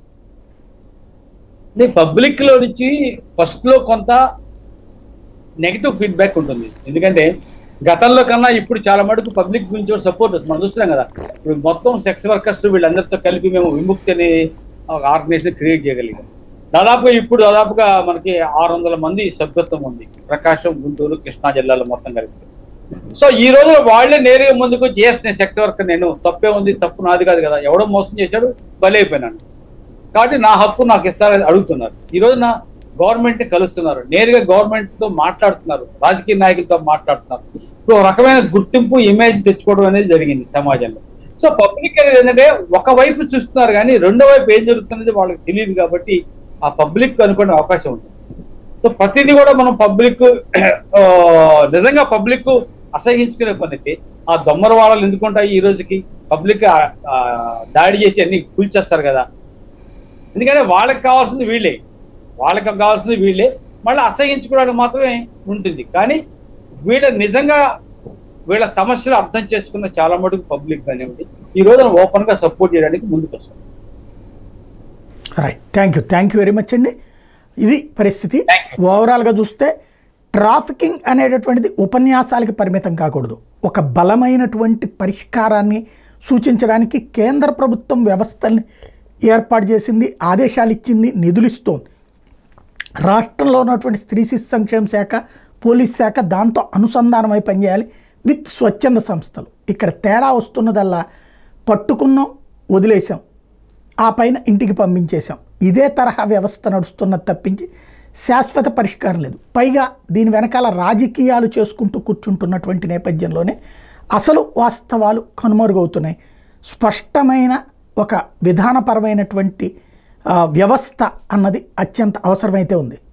అంటే పబ్లిక్ లో నుంచి ఫస్ట్ లో కొంత నెగిటివ్ ఫీడ్బ్యాక్ ఉంటుంది ఎందుకంటే గతంలో కన్నా ఇప్పుడు చాలా మటుకు పబ్లిక్ గురించి సపోర్ట్ మనం చూస్తున్నాం కదా ఇప్పుడు మొత్తం సెక్స్ వర్కర్స్ వీళ్ళందరితో కలిపి మేము విముక్తి అనే ఒక ఆర్గనైజేషన్ క్రియేట్ చేయగలిగాం దాదాపుగా ఇప్పుడు దాదాపుగా మనకి ఆరు వందల మంది సభ్యత్వం ఉంది ప్రకాశం గుంటూరు కృష్ణా జిల్లాలో మొత్తం కలిపి సో ఈ రోజు వాళ్ళే నేరుగా ముందుకు చేసి నేను సెక్స్ వర్కర్ నేను తప్పే ఉంది తప్పు నాది కాదు కదా ఎవడో మోసం చేశాడు బలైపోయినాను కాబట్టి నా హక్కు నాకు ఇస్తారని అడుగుతున్నారు ఈ రోజు నా గవర్నమెంట్ ని కలుస్తున్నారు నేరుగా గవర్నమెంట్ తో మాట్లాడుతున్నారు రాజకీయ నాయకులతో మాట్లాడుతున్నారు ఇప్పుడు ఒక రకమైన గుర్తింపు ఇమేజ్ తెచ్చుకోవడం అనేది జరిగింది సమాజంలో సో పబ్లిక్ అనేది ఏంటంటే ఒక వైపు చూస్తున్నారు కానీ రెండో వైపు ఏం జరుగుతున్నది వాళ్ళకి తెలియదు కాబట్టి ఆ పబ్లిక్ అనుకునే అవకాశం ఉంటుంది సో ప్రతిదీ కూడా మనం పబ్లిక్ నిజంగా పబ్లిక్ అసహించుకునే పనికి ఆ దొమ్మర వాళ్ళని ఎందుకుంటాయి ఈ రోజుకి పబ్లిక్ దాడి చేసి అన్ని కూల్చేస్తారు కదా ఎందుకంటే వాళ్ళకి కావాల్సింది వీళ్ళే వాళ్ళకి కావాల్సింది వీళ్ళే మళ్ళీ అసహించుకోవడానికి మాత్రమే ఉంటుంది కానీ వీళ్ళ నిజంగా వీళ్ళ సమస్యలు అర్థం చేసుకున్న చాలా మటుకు పబ్లిక్ కానివ్వండి ఈ రోజున ఓపెన్ గా సపోర్ట్ చేయడానికి ముందుకు వస్తారు right thank you thank you very much అండి ఇది పరిస్థితి Thank ఓవరాల్గా చూస్తే ట్రాఫికింగ్ అనేటటువంటిది ఉపన్యాసాలకి పరిమితం కాకూడదు ఒక బలమైనటువంటి పరిష్కారాన్ని సూచించడానికి కేంద్ర ప్రభుత్వం వ్యవస్థల్ని ఏర్పాటు చేసింది ఆదేశాలు ఇచ్చింది నిధులు ఇస్తోంది రాష్ట్రంలో ఉన్నటువంటి స్త్రీ శిశు సంక్షేమ శాఖ పోలీస్ శాఖ దాంతో అనుసంధానమై పనిచేయాలి విత్ స్వచ్ఛంద సంస్థలు ఇక్కడ తేడా వస్తున్నదల్లా పట్టుకున్నాం వదిలేసాం ఆ పైన ఇంటికి పంపించేశాం ఇదే తరహా వ్యవస్థ నడుస్తున్నది తప్పించి శాశ్వత పరిష్కారం లేదు పైగా దీని వెనకాల రాజకీయాలు చేసుకుంటూ కూర్చుంటున్నటువంటి నేపథ్యంలోనే అసలు వాస్తవాలు కనుమరుగవుతున్నాయి స్పష్టమైన ఒక విధానపరమైనటువంటి ఆ, వ్యవస్థ అన్నది అత్యంత అవసరమైతే ఉంది